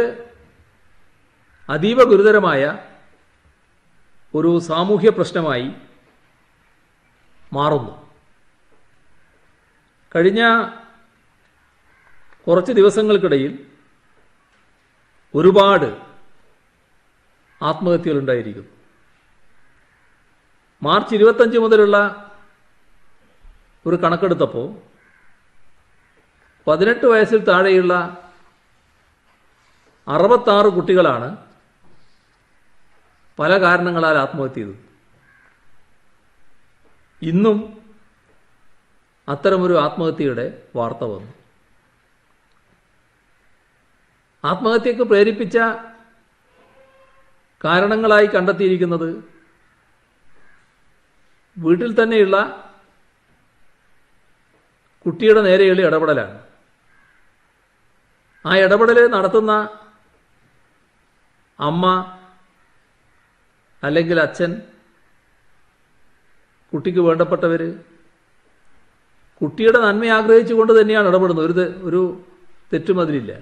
അതീവ ഗുരുതരമായ ഒരു സാമൂഹ്യ പ്രശ്നമായി മാറുന്നു കഴിഞ്ഞ കുറച്ച് ദിവസങ്ങൾക്കിടയിൽ ഒരുപാട് ആത്മഹത്യകളുണ്ടായിരിക്കുന്നു മാർച്ച് ഇരുപത്തഞ്ച് മുതലുള്ള ഒരു കണക്കെടുത്തപ്പോൾ പതിനെട്ട് വയസ്സിൽ താഴെയുള്ള അറുപത്താറ് കുട്ടികളാണ് പല കാരണങ്ങളാൽ ആത്മഹത്യ ചെയ്തത് ഇന്നും അത്തരമൊരു ആത്മഹത്യയുടെ വാർത്ത വന്നു ആത്മഹത്യക്ക് പ്രേരിപ്പിച്ച കാരണങ്ങളായി കണ്ടെത്തിയിരിക്കുന്നത് വീട്ടിൽ തന്നെയുള്ള കുട്ടിയുടെ നേരെയുള്ള ഇടപെടലാണ് ആ ഇടപെടൽ നടത്തുന്ന അമ്മ അല്ലെങ്കിൽ അച്ഛൻ കുട്ടിക്ക് വേണ്ടപ്പെട്ടവർ കുട്ടിയുടെ നന്മ ആഗ്രഹിച്ചുകൊണ്ട് തന്നെയാണ് ഇടപെടുന്നത് ഒരു തെ- ഒരു തെറ്റും അതിലില്ല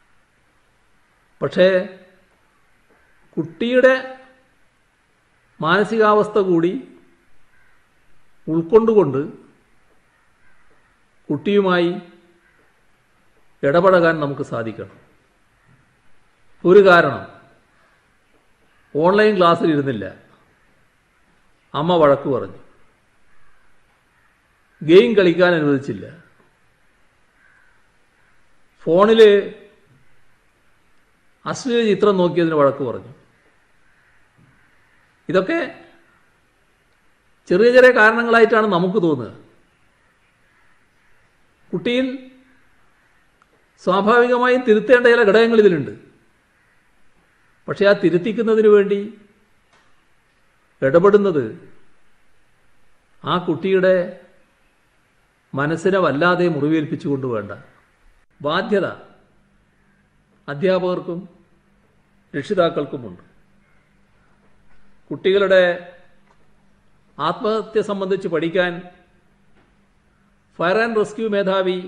പക്ഷേ കുട്ടിയുടെ മാനസികാവസ്ഥ കൂടി ഉൾക്കൊണ്ടുകൊണ്ട് കുട്ടിയുമായി ഇടപഴകാൻ നമുക്ക് സാധിക്കണം ഒരു കാരണം ഓൺലൈൻ ക്ലാസ്സിൽ ഇരുന്നില്ല അമ്മ വഴക്ക് പറഞ്ഞു ഗെയിം കളിക്കാൻ അനുവദിച്ചില്ല ഫോണിൽ അശ്ലീല ചിത്രം നോക്കിയതിന് വഴക്ക് പറഞ്ഞു ഇതൊക്കെ ചെറിയ ചെറിയ കാരണങ്ങളായിട്ടാണ് നമുക്ക് തോന്നുക കുട്ടിയിൽ സ്വാഭാവികമായും തിരുത്തേണ്ട ചില ഘടകങ്ങൾ ഇതിലുണ്ട് പക്ഷെ ആ തിരുത്തിക്കുന്നതിന് വേണ്ടി ഇടപെടുന്നത് ആ കുട്ടിയുടെ മനസ്സിനെ വല്ലാതെ മുറിവേൽപ്പിച്ചുകൊണ്ട് വേണ്ട ബാധ്യത അധ്യാപകർക്കും രക്ഷിതാക്കൾക്കുമുണ്ട് കുട്ടികളുടെ ആത്മഹത്യ സംബന്ധിച്ച് പഠിക്കാൻ ഫയർ ആൻഡ് റെസ്ക്യൂ മേധാവി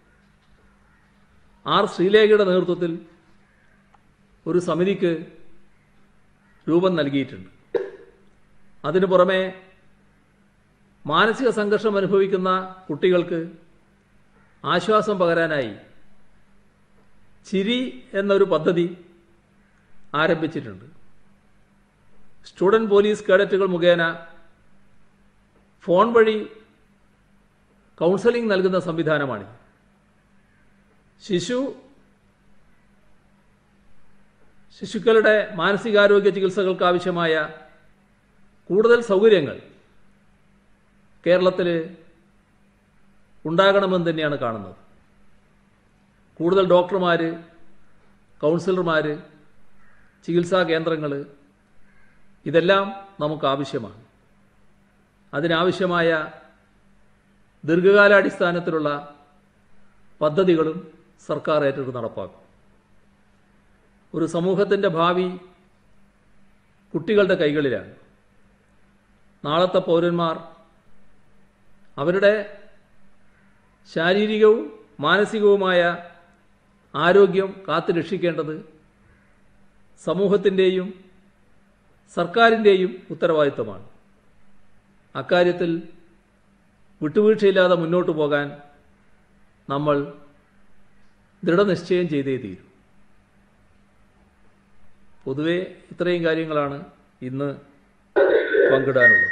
ആർ ശ്രീലേഖയുടെ നേതൃത്വത്തിൽ ഒരു സമിതിക്ക് രൂപം നൽകിയിട്ടുണ്ട് അതിനു പുറമെ മാനസിക സംഘർഷം അനുഭവിക്കുന്ന കുട്ടികൾക്ക് ആശ്വാസം പകരാനായി ചിരി എന്നൊരു പദ്ധതി ആരംഭിച്ചിട്ടുണ്ട് സ്റ്റുഡൻറ് പോലീസ് കേഡറ്റുകൾ മുഖേന ഫോൺ വഴി കൗൺസലിംഗ് നൽകുന്ന സംവിധാനമാണ് ശിശു ശിശുക്കളുടെ മാനസികാരോഗ്യ ചികിത്സകൾക്ക് ആവശ്യമായ കൂടുതൽ സൗകര്യങ്ങൾ കേരളത്തിൽ ഉണ്ടാകണമെന്ന് തന്നെയാണ് കാണുന്നത് കൂടുതൽ ഡോക്ടർമാർ കൗൺസിലർമാർ ചികിത്സാ കേന്ദ്രങ്ങൾ ഇതെല്ലാം നമുക്ക് ആവശ്യമാണ് അതിനാവശ്യമായ ദീർഘകാലാടിസ്ഥാനത്തിലുള്ള പദ്ധതികളും സർക്കാർ ഏറ്റെടുത്ത് നടപ്പാക്കും ഒരു സമൂഹത്തിൻ്റെ ഭാവി കുട്ടികളുടെ കൈകളിലാണ് നാളത്തെ പൗരന്മാർ അവരുടെ ശാരീരികവും മാനസികവുമായ ആരോഗ്യം കാത്തുരക്ഷിക്കേണ്ടത് സമൂഹത്തിൻ്റെയും സർക്കാരിൻ്റെയും ഉത്തരവാദിത്തമാണ് അക്കാര്യത്തിൽ വിട്ടുവീഴ്ചയില്ലാതെ മുന്നോട്ട് പോകാൻ നമ്മൾ ദൃഢനിശ്ചയം ചെയ്തേ തീരൂ പൊതുവെ ഇത്രയും കാര്യങ്ങളാണ് ഇന്ന് പങ്കിടാനുള്ളത്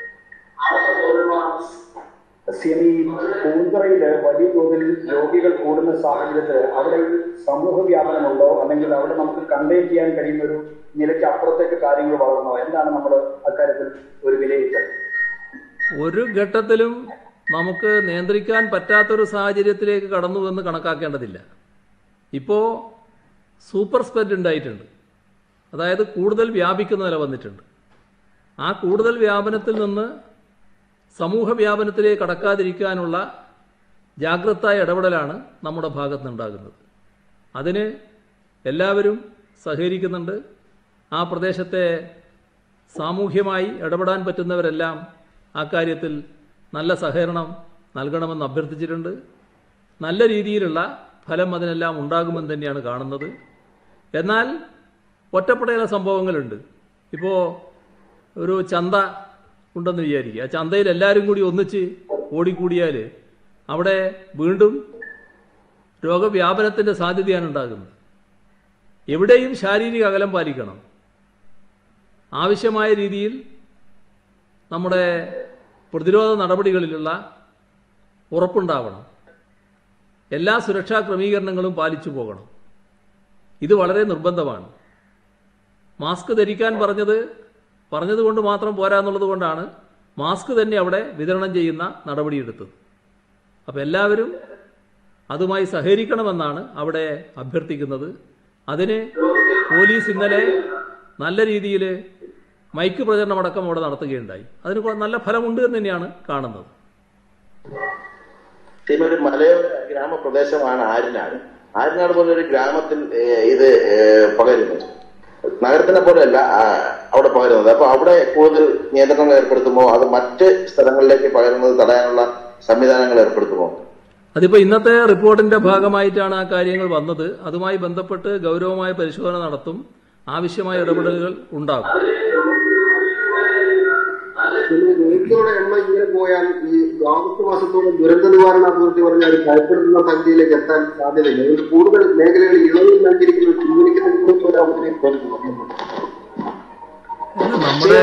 സിമി പൂന്തറയിൽ വലിയ തോതിൽ രോഗികൾ കൂടുന്ന സാഹചര്യത്തിൽ അവിടെ സമൂഹ വ്യാപനമുണ്ടോ അല്ലെങ്കിൽ അവിടെ നമുക്ക് കണ്ടെയ്ൻ ചെയ്യാൻ കഴിയുന്ന ഒരു നിലയ്ക്ക് അപ്പുറത്തേക്ക് കാര്യങ്ങൾ വളർന്നോ എന്താണ് നമ്മൾ അക്കാര്യത്തിൽ ഒരു വിലയിരുത്തൽ ഒരു ഘട്ടത്തിലും നമുക്ക് നിയന്ത്രിക്കാൻ പറ്റാത്തൊരു സാഹചര്യത്തിലേക്ക് കടന്നു എന്ന് കണക്കാക്കേണ്ടതില്ല ഇപ്പോൾ സൂപ്പർ സ്പ്രെഡ് ഉണ്ടായിട്ടുണ്ട് അതായത് കൂടുതൽ വ്യാപിക്കുന്ന നില വന്നിട്ടുണ്ട് ആ കൂടുതൽ വ്യാപനത്തിൽ നിന്ന് സമൂഹ വ്യാപനത്തിലേക്ക് കടക്കാതിരിക്കാനുള്ള ജാഗ്രതായ ഇടപെടലാണ് നമ്മുടെ ഭാഗത്ത് നിന്നുണ്ടാകുന്നത് അതിന് എല്ലാവരും സഹകരിക്കുന്നുണ്ട് ആ പ്രദേശത്തെ സാമൂഹ്യമായി ഇടപെടാൻ പറ്റുന്നവരെല്ലാം ആ കാര്യത്തിൽ നല്ല സഹകരണം നൽകണമെന്ന് അഭ്യർത്ഥിച്ചിട്ടുണ്ട് നല്ല രീതിയിലുള്ള ഫലം അതിനെല്ലാം ഉണ്ടാകുമെന്ന് തന്നെയാണ് കാണുന്നത് എന്നാൽ ഒറ്റപ്പെട്ട ചില സംഭവങ്ങളുണ്ട് ഇപ്പോൾ ഒരു ചന്ത ഉണ്ടെന്ന് വിചാരിക്കുക ആ ചന്തയിൽ എല്ലാവരും കൂടി ഒന്നിച്ച് ഓടിക്കൂടിയാൽ അവിടെ വീണ്ടും രോഗവ്യാപനത്തിൻ്റെ സാധ്യതയാണ് ഉണ്ടാകുന്നത് എവിടെയും ശാരീരിക അകലം പാലിക്കണം ആവശ്യമായ രീതിയിൽ നമ്മുടെ പ്രതിരോധ നടപടികളിലുള്ള ഉറപ്പുണ്ടാവണം എല്ലാ സുരക്ഷാ ക്രമീകരണങ്ങളും പാലിച്ചു പോകണം ഇത് വളരെ നിർബന്ധമാണ് മാസ്ക് ധരിക്കാൻ പറഞ്ഞത് പറഞ്ഞതുകൊണ്ട് മാത്രം പോരാ എന്നുള്ളത് കൊണ്ടാണ് മാസ്ക് തന്നെ അവിടെ വിതരണം ചെയ്യുന്ന നടപടിയെടുത്തത് അപ്പോൾ എല്ലാവരും അതുമായി സഹകരിക്കണമെന്നാണ് അവിടെ അഭ്യർത്ഥിക്കുന്നത് അതിന് പോലീസ് ഇന്നലെ നല്ല രീതിയിൽ മൈക്ക് പ്രചരണം അടക്കം അവിടെ നടത്തുകയുണ്ടായി അതിന് കൊ- നല്ല ഫലമുണ്ട് എന്ന് തന്നെയാണ് കാണുന്നത് പിന്നെ ഒരു മലയോര ഗ്രാമപ്രദേശമാണ് ആര്യനാട് ആര്യനാട് പോലെ ഒരു ഗ്രാമത്തിൽ ഏഹ്, ഇത് ഏഹ്, പകരുന്നത് നഗരത്തിനെ പോലെയല്ല ആ, അവിടെ പകരുന്നത് അപ്പൊ അവിടെ കൂടുതൽ നിയന്ത്രണങ്ങൾ ഏർപ്പെടുത്തുമോ അത് മറ്റ് സ്ഥലങ്ങളിലേക്ക് പകരുന്നത് തടയാനുള്ള സംവിധാനങ്ങൾ ഏർപ്പെടുത്തുമോ അതിപ്പോൾ ഇന്നത്തെ റിപ്പോർട്ടിന്റെ ഭാഗമായിട്ടാണ് ആ കാര്യങ്ങൾ വന്നത് അതുമായി ബന്ധപ്പെട്ട് ഗൗരവമായ പരിശോധന നടത്തും ആവശ്യമായ ഇടപെടലുകൾ ഉണ്ടാകും പിന്നെ രോഗികളുടെ എണ്ണം ഇങ്ങനെ പോയാൽ ഈ ആഗസ്റ്റ് മാസത്തോളം ദുരന്ത നിവാരണ അതോറിറ്റി പറഞ്ഞ ഒരു ഭയപ്പെടുത്തുന്ന സംഖ്യയിലേക്ക് എത്താൻ സാധ്യതയില്ല അതുകൊണ്ട് കൂടുതൽ മേഖലകളിൽ ഇളവ് നൽകിയിരിക്കുന്ന പിൻവലിക്കുന്നതിനെ കുറിച്ച് ഒരു അവസരം തോന്നുന്നു ഇത് നമ്മുടെ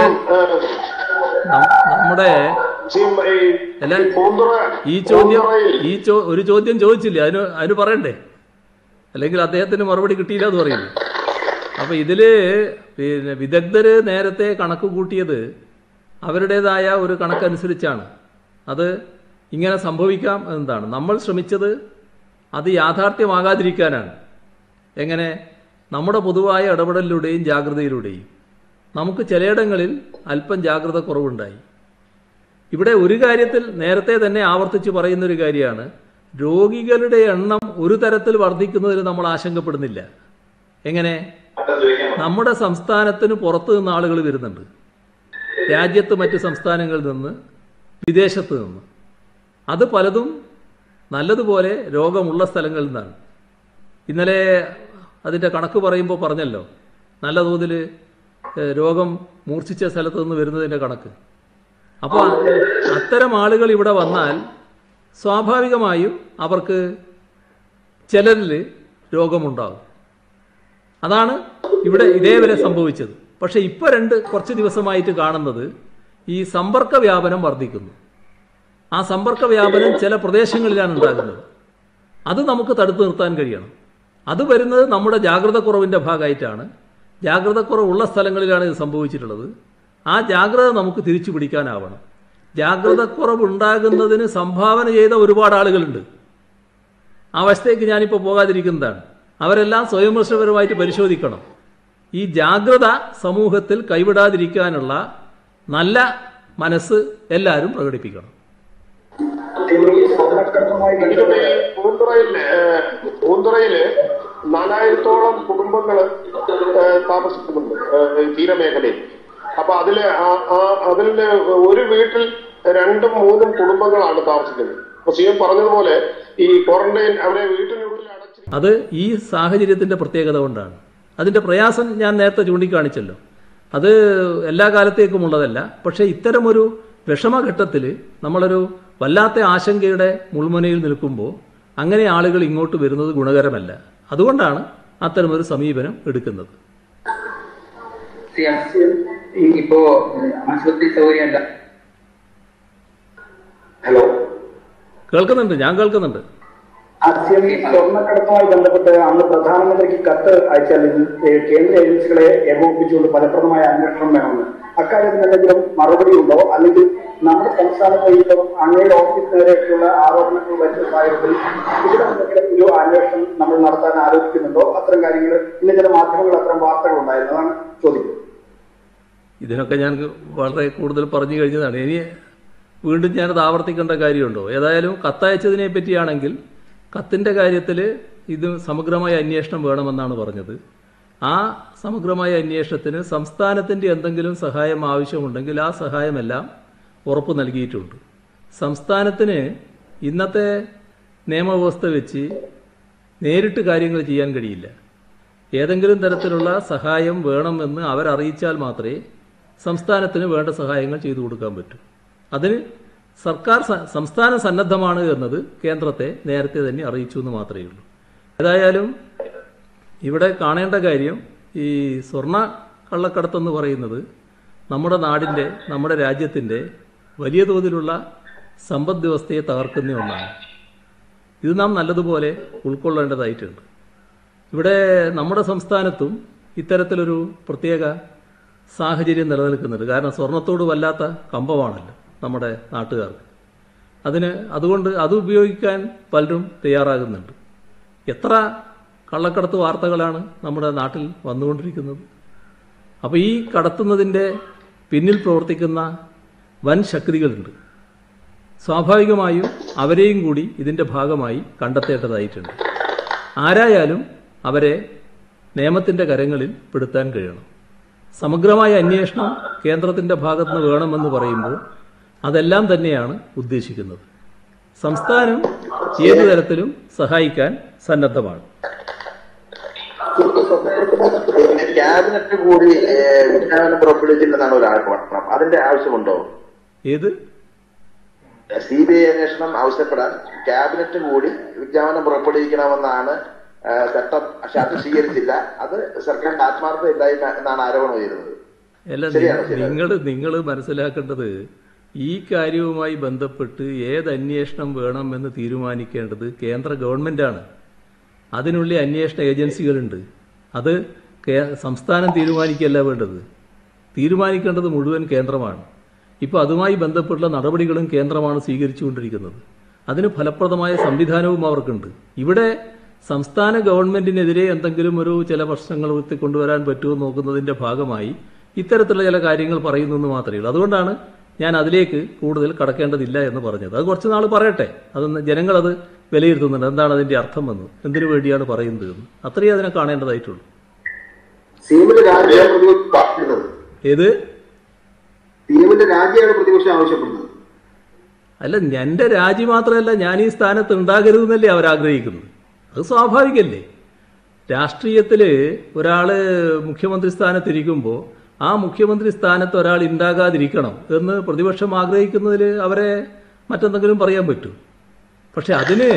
നം- നമ്മുടെ അല്ല ഈ ചോദ്യം ഈ ചോ ഒരു ചോദ്യം ചോദിച്ചില്ലേ അതിന് അതിന് പറയണ്ടേ അല്ലെങ്കിൽ അദ്ദേഹത്തിന് മറുപടി കിട്ടിയില്ല എന്ന് പറയില്ലേ അപ്പൊ ഇതില് പിന്നെ വിദഗ്ധര് നേരത്തെ കണക്ക് കൂട്ടിയത് അവരുടേതായ ഒരു കണക്കനുസരിച്ചാണ് അത് ഇങ്ങനെ സംഭവിക്കാം എന്നതാണ് നമ്മൾ ശ്രമിച്ചത് അത് യാഥാർത്ഥ്യമാകാതിരിക്കാനാണ് എങ്ങനെ നമ്മുടെ പൊതുവായ ഇടപെടലിലൂടെയും ജാഗ്രതയിലൂടെയും നമുക്ക് ചിലയിടങ്ങളിൽ അല്പം ജാഗ്രത കുറവുണ്ടായി ഇവിടെ ഒരു കാര്യത്തിൽ നേരത്തെ തന്നെ ആവർത്തിച്ച് പറയുന്ന ഒരു കാര്യമാണ് രോഗികളുടെ എണ്ണം ഒരു തരത്തിൽ വർദ്ധിക്കുന്നതിൽ നമ്മൾ ആശങ്കപ്പെടുന്നില്ല എങ്ങനെ നമ്മുടെ സംസ്ഥാനത്തിന് പുറത്തു നിന്ന് ആളുകൾ വരുന്നുണ്ട് രാജ്യത്ത് മറ്റ് സംസ്ഥാനങ്ങളിൽ നിന്ന് വിദേശത്ത് നിന്ന് അത് പലതും നല്ലതുപോലെ രോഗമുള്ള സ്ഥലങ്ങളിൽ നിന്നാണ് ഇന്നലെ അതിൻ്റെ കണക്ക് പറയുമ്പോൾ പറഞ്ഞല്ലോ നല്ല തോതിൽ ഏഹ്, രോഗം മൂർച്ഛിച്ച സ്ഥലത്ത് നിന്ന് വരുന്നതിൻ്റെ കണക്ക് അപ്പോൾ അത്തരം ആളുകൾ ഇവിടെ വന്നാൽ സ്വാഭാവികമായും അവർക്ക് ചിലരിൽ രോഗമുണ്ടാകും അതാണ് ഇവിടെ ഇതേവരെ സംഭവിച്ചത് പക്ഷെ ഇപ്പോൾ രണ്ട് കുറച്ച് ദിവസമായിട്ട് കാണുന്നത് ഈ സമ്പർക്ക വ്യാപനം വർദ്ധിക്കുന്നു ആ സമ്പർക്ക വ്യാപനം ചില പ്രദേശങ്ങളിലാണ് ഉണ്ടാകുന്നത് അത് നമുക്ക് തടുത്തു നിർത്താൻ കഴിയണം അത് വരുന്നത് നമ്മുടെ ജാഗ്രത കുറവിൻ്റെ ഭാഗമായിട്ടാണ് ജാഗ്രത കുറവുള്ള സ്ഥലങ്ങളിലാണ് ഇത് സംഭവിച്ചിട്ടുള്ളത് ആ ജാഗ്രത നമുക്ക് തിരിച്ചു പിടിക്കാനാവണം ജാഗ്രത കുറവുണ്ടാകുന്നതിന് സംഭാവന ചെയ്ത ഒരുപാട് ആളുകളുണ്ട് ആ വശത്തേക്ക് ഞാനിപ്പോൾ പോകാതിരിക്കുന്നതാണ് അവരെല്ലാം സ്വയംവിമർശനപരമായിട്ട് പരിശോധിക്കണം ഈ ജാഗ്രത സമൂഹത്തിൽ കൈവിടാതിരിക്കാനുള്ള നല്ല മനസ്സ് എല്ലാവരും പ്രകടിപ്പിക്കണം ഈ സ്വർണ്ണക്കടത്തുമായി ബന്ധപ്പെട്ട് പൂന്തുറയില് പൂന്തുറയില് നാലായിരത്തോളം കുടുംബങ്ങൾ താമസിക്കുന്നുണ്ട് ഏഹ്, തീരമേഖലയിൽ അപ്പൊ അതില് ആ- ആ- അതിൽ ഒരു വീട്ടിൽ രണ്ടും മൂന്നും കുടുംബങ്ങളാണ് താമസിക്കുന്നത് അപ്പൊ സി എം പറഞ്ഞതുപോലെ ഈ ക്വാറന്റൈൻ അവരെ വീട്ടിനുള്ളിൽ അടച്ചു അത് ഈ സാഹചര്യത്തിൻ്റെ പ്രത്യേകത കൊണ്ടാണ് അതിൻ്റെ പ്രയാസം ഞാൻ നേരത്തെ ചൂണ്ടിക്കാണിച്ചല്ലോ അത് എല്ലാ കാലത്തേക്കും ഉള്ളതല്ല പക്ഷേ ഇത്തരമൊരു വിഷമഘട്ടത്തിൽ നമ്മളൊരു വല്ലാത്ത ആശങ്കയുടെ മുൾമുനയിൽ നിൽക്കുമ്പോൾ അങ്ങനെ ആളുകൾ ഇങ്ങോട്ട് വരുന്നത് ഗുണകരമല്ല അതുകൊണ്ടാണ് അത്തരമൊരു സമീപനം എടുക്കുന്നത് സിയാം ഇപ്പോ ആശുപത്രി സൗകര്യം അല്ല ഹലോ കേൾക്കുന്നുണ്ട് ഞാൻ കേൾക്കുന്നുണ്ട് ആദ്യം ഈ സ്വർണ്ണക്കടത്തുമായി ബന്ധപ്പെട്ട് അന്ന് പ്രധാനമന്ത്രിക്ക് കത്ത് അയച്ചാൽ ഇത് ഏഹ് കേന്ദ്ര ഏജൻസികളെ ഏകോപിപ്പിച്ചുകൊണ്ട് ഫലപ്രദമായ അന്വേഷണം വേണമെന്ന് അക്കാര്യത്തിൽ എന്തെങ്കിലും മറുപടി ഉണ്ടോ അല്ലെങ്കിൽ നമ്മുടെ സംസ്ഥാനത്ത് ഇപ്പോൾ അങ്ങയുടെ ഓഫീസ് നേരെയൊക്കെയുള്ള ആരോപണങ്ങൾ വരുന്ന സാഹചര്യത്തിൽ ഇവിടെ എന്തെങ്കിലും ഒരു അന്വേഷണം നമ്മൾ നടത്താൻ ആലോചിക്കുന്നുണ്ടോ അത്തരം കാര്യങ്ങൾ ഇന്ന് ചില മാധ്യമങ്ങൾ അത്തരം വാർത്തകൾ ഉണ്ടായിരുന്നു അതാണ് ചോദിക്കുന്നത് ഇതിനൊക്കെ ഞാൻ വളരെ കൂടുതൽ പറഞ്ഞു കഴിഞ്ഞതാണ് ഇനി വീണ്ടും ഞാനത് ആവർത്തിക്കേണ്ട കാര്യമുണ്ടോ ഏതായാലും കത്തയച്ചതിനെ പറ്റിയാണെങ്കിൽ കത്തിൻ്റെ കാര്യത്തിൽ ഇത് സമഗ്രമായ അന്വേഷണം വേണമെന്നാണ് പറഞ്ഞത് ആ സമഗ്രമായ അന്വേഷണത്തിന് സംസ്ഥാനത്തിൻ്റെ എന്തെങ്കിലും സഹായം ആവശ്യമുണ്ടെങ്കിൽ ആ സഹായമെല്ലാം ഉറപ്പ് നൽകിയിട്ടുണ്ട് സംസ്ഥാനത്തിന് ഇന്നത്തെ നിയമവ്യവസ്ഥ വെച്ച് നേരിട്ട് കാര്യങ്ങൾ ചെയ്യാൻ കഴിയില്ല ഏതെങ്കിലും തരത്തിലുള്ള സഹായം വേണമെന്ന് അവരറിയിച്ചാൽ മാത്രമേ സംസ്ഥാനത്തിന് വേണ്ട സഹായങ്ങൾ ചെയ്തു കൊടുക്കാൻ പറ്റൂ അതിന് സർക്കാർ സ- സംസ്ഥാന സന്നദ്ധമാണ് എന്നത് കേന്ദ്രത്തെ നേരത്തെ തന്നെ അറിയിച്ചു എന്ന് മാത്രമേ ഉള്ളൂ ഏതായാലും ഇവിടെ കാണേണ്ട കാര്യം ഈ സ്വർണ്ണ കള്ളക്കടത്തെന്ന് പറയുന്നത് നമ്മുടെ നാടിൻ്റെ നമ്മുടെ രാജ്യത്തിൻ്റെ വലിയ തോതിലുള്ള സമ്പദ് വ്യവസ്ഥയെ തകർക്കുന്ന ഒന്നാണ് ഇത് നാം നല്ലതുപോലെ ഉൾക്കൊള്ളേണ്ടതായിട്ടുണ്ട് ഇവിടെ നമ്മുടെ സംസ്ഥാനത്തും ഇത്തരത്തിലൊരു പ്രത്യേക സാഹചര്യം നിലനിൽക്കുന്നുണ്ട് കാരണം സ്വർണത്തോട് വല്ലാത്ത കമ്പമാണല്ലോ നമ്മുടെ നാട്ടുകാർക്ക് അതിന് അതുകൊണ്ട് അത് ഉപയോഗിക്കാൻ പലരും തയ്യാറാകുന്നുണ്ട് എത്ര കള്ളക്കടത്ത് വാർത്തകളാണ് നമ്മുടെ നാട്ടിൽ വന്നുകൊണ്ടിരിക്കുന്നത് അപ്പോൾ ഈ കടത്തുന്നതിൻ്റെ പിന്നിൽ പ്രവർത്തിക്കുന്ന വൻ ശക്തികളുണ്ട് സ്വാഭാവികമായും അവരെയും കൂടി ഇതിൻ്റെ ഭാഗമായി കണ്ടെത്തേണ്ടതായിട്ടുണ്ട് ആരായാലും അവരെ നിയമത്തിൻ്റെ കരങ്ങളിൽ പെടുത്താൻ കഴിയണം സമഗ്രമായ അന്വേഷണം കേന്ദ്രത്തിൻ്റെ ഭാഗത്ത് നിന്ന് വേണമെന്ന് പറയുമ്പോൾ അതെല്ലാം തന്നെയാണ് ഉദ്ദേശിക്കുന്നത് സംസ്ഥാനം ഏതു തരത്തിലും സഹായിക്കാൻ സന്നദ്ധമാണ് പിന്നെ ക്യാബിനറ്റ് കൂടി ഏഹ്, വിജ്ഞാപനം പുറപ്പെടുവിച്ചില്ലെന്നാണ് ഒരു ആരോപണം അതിന്റെ ആവശ്യമുണ്ടോ ഏത് സി ബി ഐ അന്വേഷണം ആവശ്യപ്പെടാൻ ക്യാബിനറ്റ് കൂടി വിജ്ഞാപനം പുറപ്പെടുവിക്കണമെന്നാണ് ആ, ചട്ടം പക്ഷെ അത് സ്വീകരിച്ചില്ല അത് സർക്കാരിന്റെ ആത്മാർത്ഥത ഇല്ലായ്മ എന്നാണ് ആരോപണം ഉയരുന്നത് അല്ല ശരിയാണ്, ശരിയാണ്. നിങ്ങൾ നിങ്ങൾ മനസ്സിലാക്കേണ്ടത് ഈ കാര്യവുമായി ബന്ധപ്പെട്ട് ഏത് അന്വേഷണം വേണമെന്ന് തീരുമാനിക്കേണ്ടത് കേന്ദ്ര ഗവൺമെന്റാണ് അതിനുള്ളിൽ അന്വേഷണ ഏജൻസികളുണ്ട് അത് കേ- സംസ്ഥാനം തീരുമാനിക്കുകയല്ല വേണ്ടത് തീരുമാനിക്കേണ്ടത് മുഴുവൻ കേന്ദ്രമാണ് ഇപ്പോൾ അതുമായി ബന്ധപ്പെട്ടുള്ള നടപടികളും കേന്ദ്രമാണ് സ്വീകരിച്ചുകൊണ്ടിരിക്കുന്നത് അതിന് ഫലപ്രദമായ സംവിധാനവും അവർക്കുണ്ട് ഇവിടെ സംസ്ഥാന ഗവൺമെന്റിനെതിരെ എന്തെങ്കിലും ഒരു ചില പ്രശ്നങ്ങൾ കൊണ്ടുവരാൻ പറ്റുമോ എന്ന് നോക്കുന്നതിന്റെ ഭാഗമായി ഇത്തരത്തിലുള്ള ചില കാര്യങ്ങൾ പറയുന്നു എന്ന് മാത്രമേ ഉള്ളൂ അതുകൊണ്ടാണ് ഞാൻ അതിലേക്ക് കൂടുതൽ കടക്കേണ്ടതില്ല എന്ന് പറഞ്ഞത് അത് കുറച്ച് നാൾ പറയട്ടെ അതൊന്ന് ജനങ്ങളത് വിലയിരുത്തുന്നുണ്ട് എന്താണ് അതിന്റെ അർത്ഥം എന്ന് എന്തിനു വേണ്ടിയാണ് പറയുന്നത് എന്ന് അത്രയേ അതിനെ കാണേണ്ടതായിട്ടുള്ളൂ സീമിന്റെ രാജിയാണ് പ്രതിപക്ഷം ആവശ്യപ്പെടുന്നത് ഏത് സീമിന്റെ രാജിയാണ് പ്രതിപക്ഷം ആവശ്യപ്പെടുന്നത് അല്ല എന്റെ രാജി മാത്രമല്ല ഞാൻ ഈ സ്ഥാനത്ത് ഉണ്ടാകരുതെന്നല്ലേ അവർ ആഗ്രഹിക്കുന്നത് അത് സ്വാഭാവികല്ലേ രാഷ്ട്രീയത്തില് ഒരാള് മുഖ്യമന്ത്രി സ്ഥാനത്തിരിക്കുമ്പോൾ ആ മുഖ്യമന്ത്രി സ്ഥാനത്ത് ഒരാൾ ഉണ്ടാകാതിരിക്കണം എന്ന് പ്രതിപക്ഷം ആഗ്രഹിക്കുന്നതിൽ അവരെ മറ്റെന്തെങ്കിലും പറയാൻ പറ്റൂ പക്ഷെ അതിന്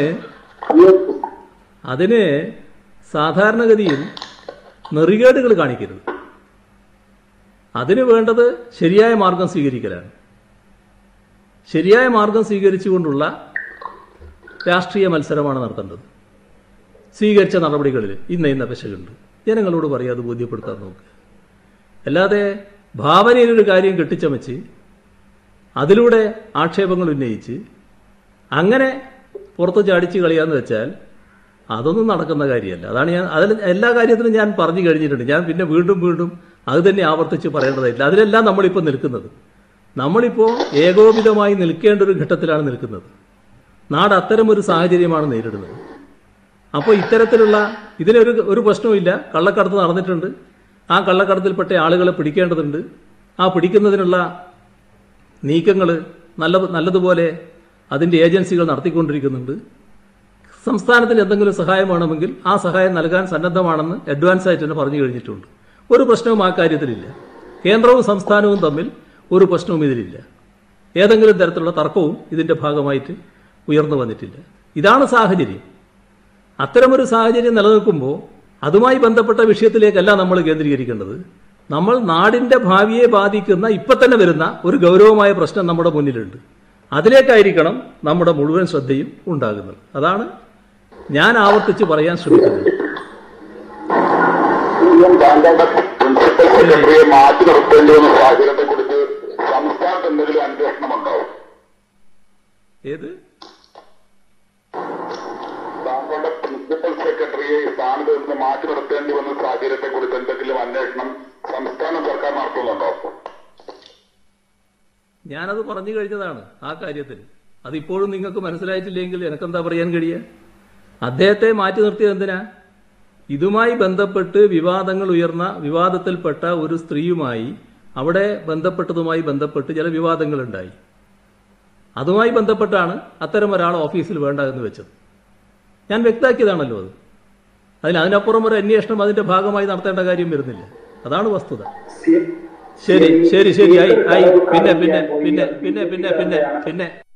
അതിന് സാധാരണഗതിയിൽ നെറികേടുകൾ കാണിക്കരുത് അതിന് വേണ്ടത് ശരിയായ മാർഗം സ്വീകരിക്കലാണ് ശരിയായ മാർഗം സ്വീകരിച്ചുകൊണ്ടുള്ള രാഷ്ട്രീയ മത്സരമാണ് നടത്തേണ്ടത് സ്വീകരിച്ച നടപടികളിൽ ഇന്ന ഇന്ന പെശകുണ്ട് ജനങ്ങളോട് പറയാതെ അത് ബോധ്യപ്പെടുത്താൻ നോക്കുക അല്ലാതെ ഭാവനയിലൊരു കാര്യം കെട്ടിച്ചമച്ച് അതിലൂടെ ആക്ഷേപങ്ങൾ ഉന്നയിച്ച് അങ്ങനെ പുറത്ത് ചാടിച്ച് കളിയാന്ന് വെച്ചാൽ അതൊന്നും നടക്കുന്ന കാര്യമല്ല അതാണ് ഞാൻ അതിൽ എല്ലാ കാര്യത്തിലും ഞാൻ പറഞ്ഞു കഴിഞ്ഞിട്ടുണ്ട് ഞാൻ പിന്നെ വീണ്ടും വീണ്ടും അത് തന്നെ ആവർത്തിച്ച് പറയേണ്ടതായിട്ടില്ല അതിലെല്ലാം നമ്മളിപ്പോൾ നിൽക്കുന്നത് നമ്മളിപ്പോൾ ഏകോപിതമായി നിൽക്കേണ്ട ഒരു ഘട്ടത്തിലാണ് നിൽക്കുന്നത് നാട് അത്തരം ഒരു സാഹചര്യമാണ് നേരിടുന്നത് അപ്പോൾ ഇത്തരത്തിലുള്ള ഇതിനൊരു ഒരു പ്രശ്നവുമില്ല കള്ളക്കടത്ത് നടന്നിട്ടുണ്ട് ആ കള്ളക്കടത്തിൽപ്പെട്ട ആളുകളെ പിടിക്കേണ്ടതുണ്ട് ആ പിടിക്കുന്നതിനുള്ള നീക്കങ്ങൾ നല്ല നല്ലതുപോലെ അതിൻ്റെ ഏജൻസികൾ നടത്തിക്കൊണ്ടിരിക്കുന്നുണ്ട് സംസ്ഥാനത്തിന് എന്തെങ്കിലും സഹായം വേണമെങ്കിൽ ആ സഹായം നൽകാൻ സന്നദ്ധമാണെന്ന് അഡ്വാൻസ് ആയിട്ട് തന്നെ പറഞ്ഞു കഴിഞ്ഞിട്ടുണ്ട് ഒരു പ്രശ്നവും ആ കാര്യത്തിലില്ല കേന്ദ്രവും സംസ്ഥാനവും തമ്മിൽ ഒരു പ്രശ്നവും ഇതിലില്ല ഏതെങ്കിലും തരത്തിലുള്ള തർക്കവും ഇതിന്റെ ഭാഗമായിട്ട് ഉയർന്നു വന്നിട്ടില്ല ഇതാണ് സാഹചര്യം അത്തരമൊരു സാഹചര്യം നിലനിൽക്കുമ്പോൾ അതുമായി ബന്ധപ്പെട്ട വിഷയത്തിലേക്കല്ല നമ്മൾ കേന്ദ്രീകരിക്കേണ്ടത് നമ്മൾ നാടിന്റെ ഭാവിയെ ബാധിക്കുന്ന ഇപ്പൊ തന്നെ വരുന്ന ഒരു ഗൗരവമായ പ്രശ്നം നമ്മുടെ മുന്നിലുണ്ട് അതിലേക്കായിരിക്കണം നമ്മുടെ മുഴുവൻ ശ്രദ്ധയും ഉണ്ടാകുന്നത് അതാണ് ഞാൻ ആവർത്തിച്ച് പറയാൻ ശ്രമിക്കുന്നത് പ്രിൻസിപ്പൽ സെക്രട്ടറിയെ മാറ്റി നിർത്തേണ്ടി വന്ന സാഹചര്യത്തെ കുറിച്ച് സംസ്ഥാനത്ത് എന്തെങ്കിലും അന്വേഷണം ഉണ്ടാവും ഏത് താങ്കളുടെ പ്രിൻസിപ്പൽ സെക്രട്ടറിയെ സ്ഥാനത്ത് നിന്ന് മാറ്റി നിർത്തേണ്ടി വന്ന സാഹചര്യത്തെ കുറിച്ച് എന്തെങ്കിലും അന്വേഷണം സംസ്ഥാന സർക്കാർ നടത്തുന്നുണ്ടോ ഞാനത് പറഞ്ഞു കഴിഞ്ഞതാണ് ആ കാര്യത്തിൽ അതിപ്പോഴും നിങ്ങൾക്ക് മനസ്സിലായിട്ടില്ലെങ്കിൽ എനക്കെന്താ പറയാൻ കഴിയുക അദ്ദേഹത്തെ മാറ്റി നിർത്തിയത് എന്തിനാ ഇതുമായി ബന്ധപ്പെട്ട് വിവാദങ്ങൾ ഉയർന്ന വിവാദത്തിൽപ്പെട്ട ഒരു സ്ത്രീയുമായി അവിടെ ബന്ധപ്പെട്ടതുമായി ബന്ധപ്പെട്ട് ചില വിവാദങ്ങളുണ്ടായി അതുമായി ബന്ധപ്പെട്ടാണ് അത്തരം ഒരാൾ ഓഫീസിൽ വേണ്ട എന്ന് വെച്ചത് ഞാൻ വ്യക്തമാക്കിയതാണല്ലോ അത് അതിന് അതിനപ്പുറം ഒരു അന്വേഷണം അതിന്റെ ഭാഗമായി നടത്തേണ്ട കാര്യം വരുന്നില്ല അതാണ് വസ്തുത സി- ശരി ശരി ശരി ആയി ആയി പിന്നെ പിന്നെ പിന്നെ പിന്നെ പിന്നെ പിന്നെ പിന്നെ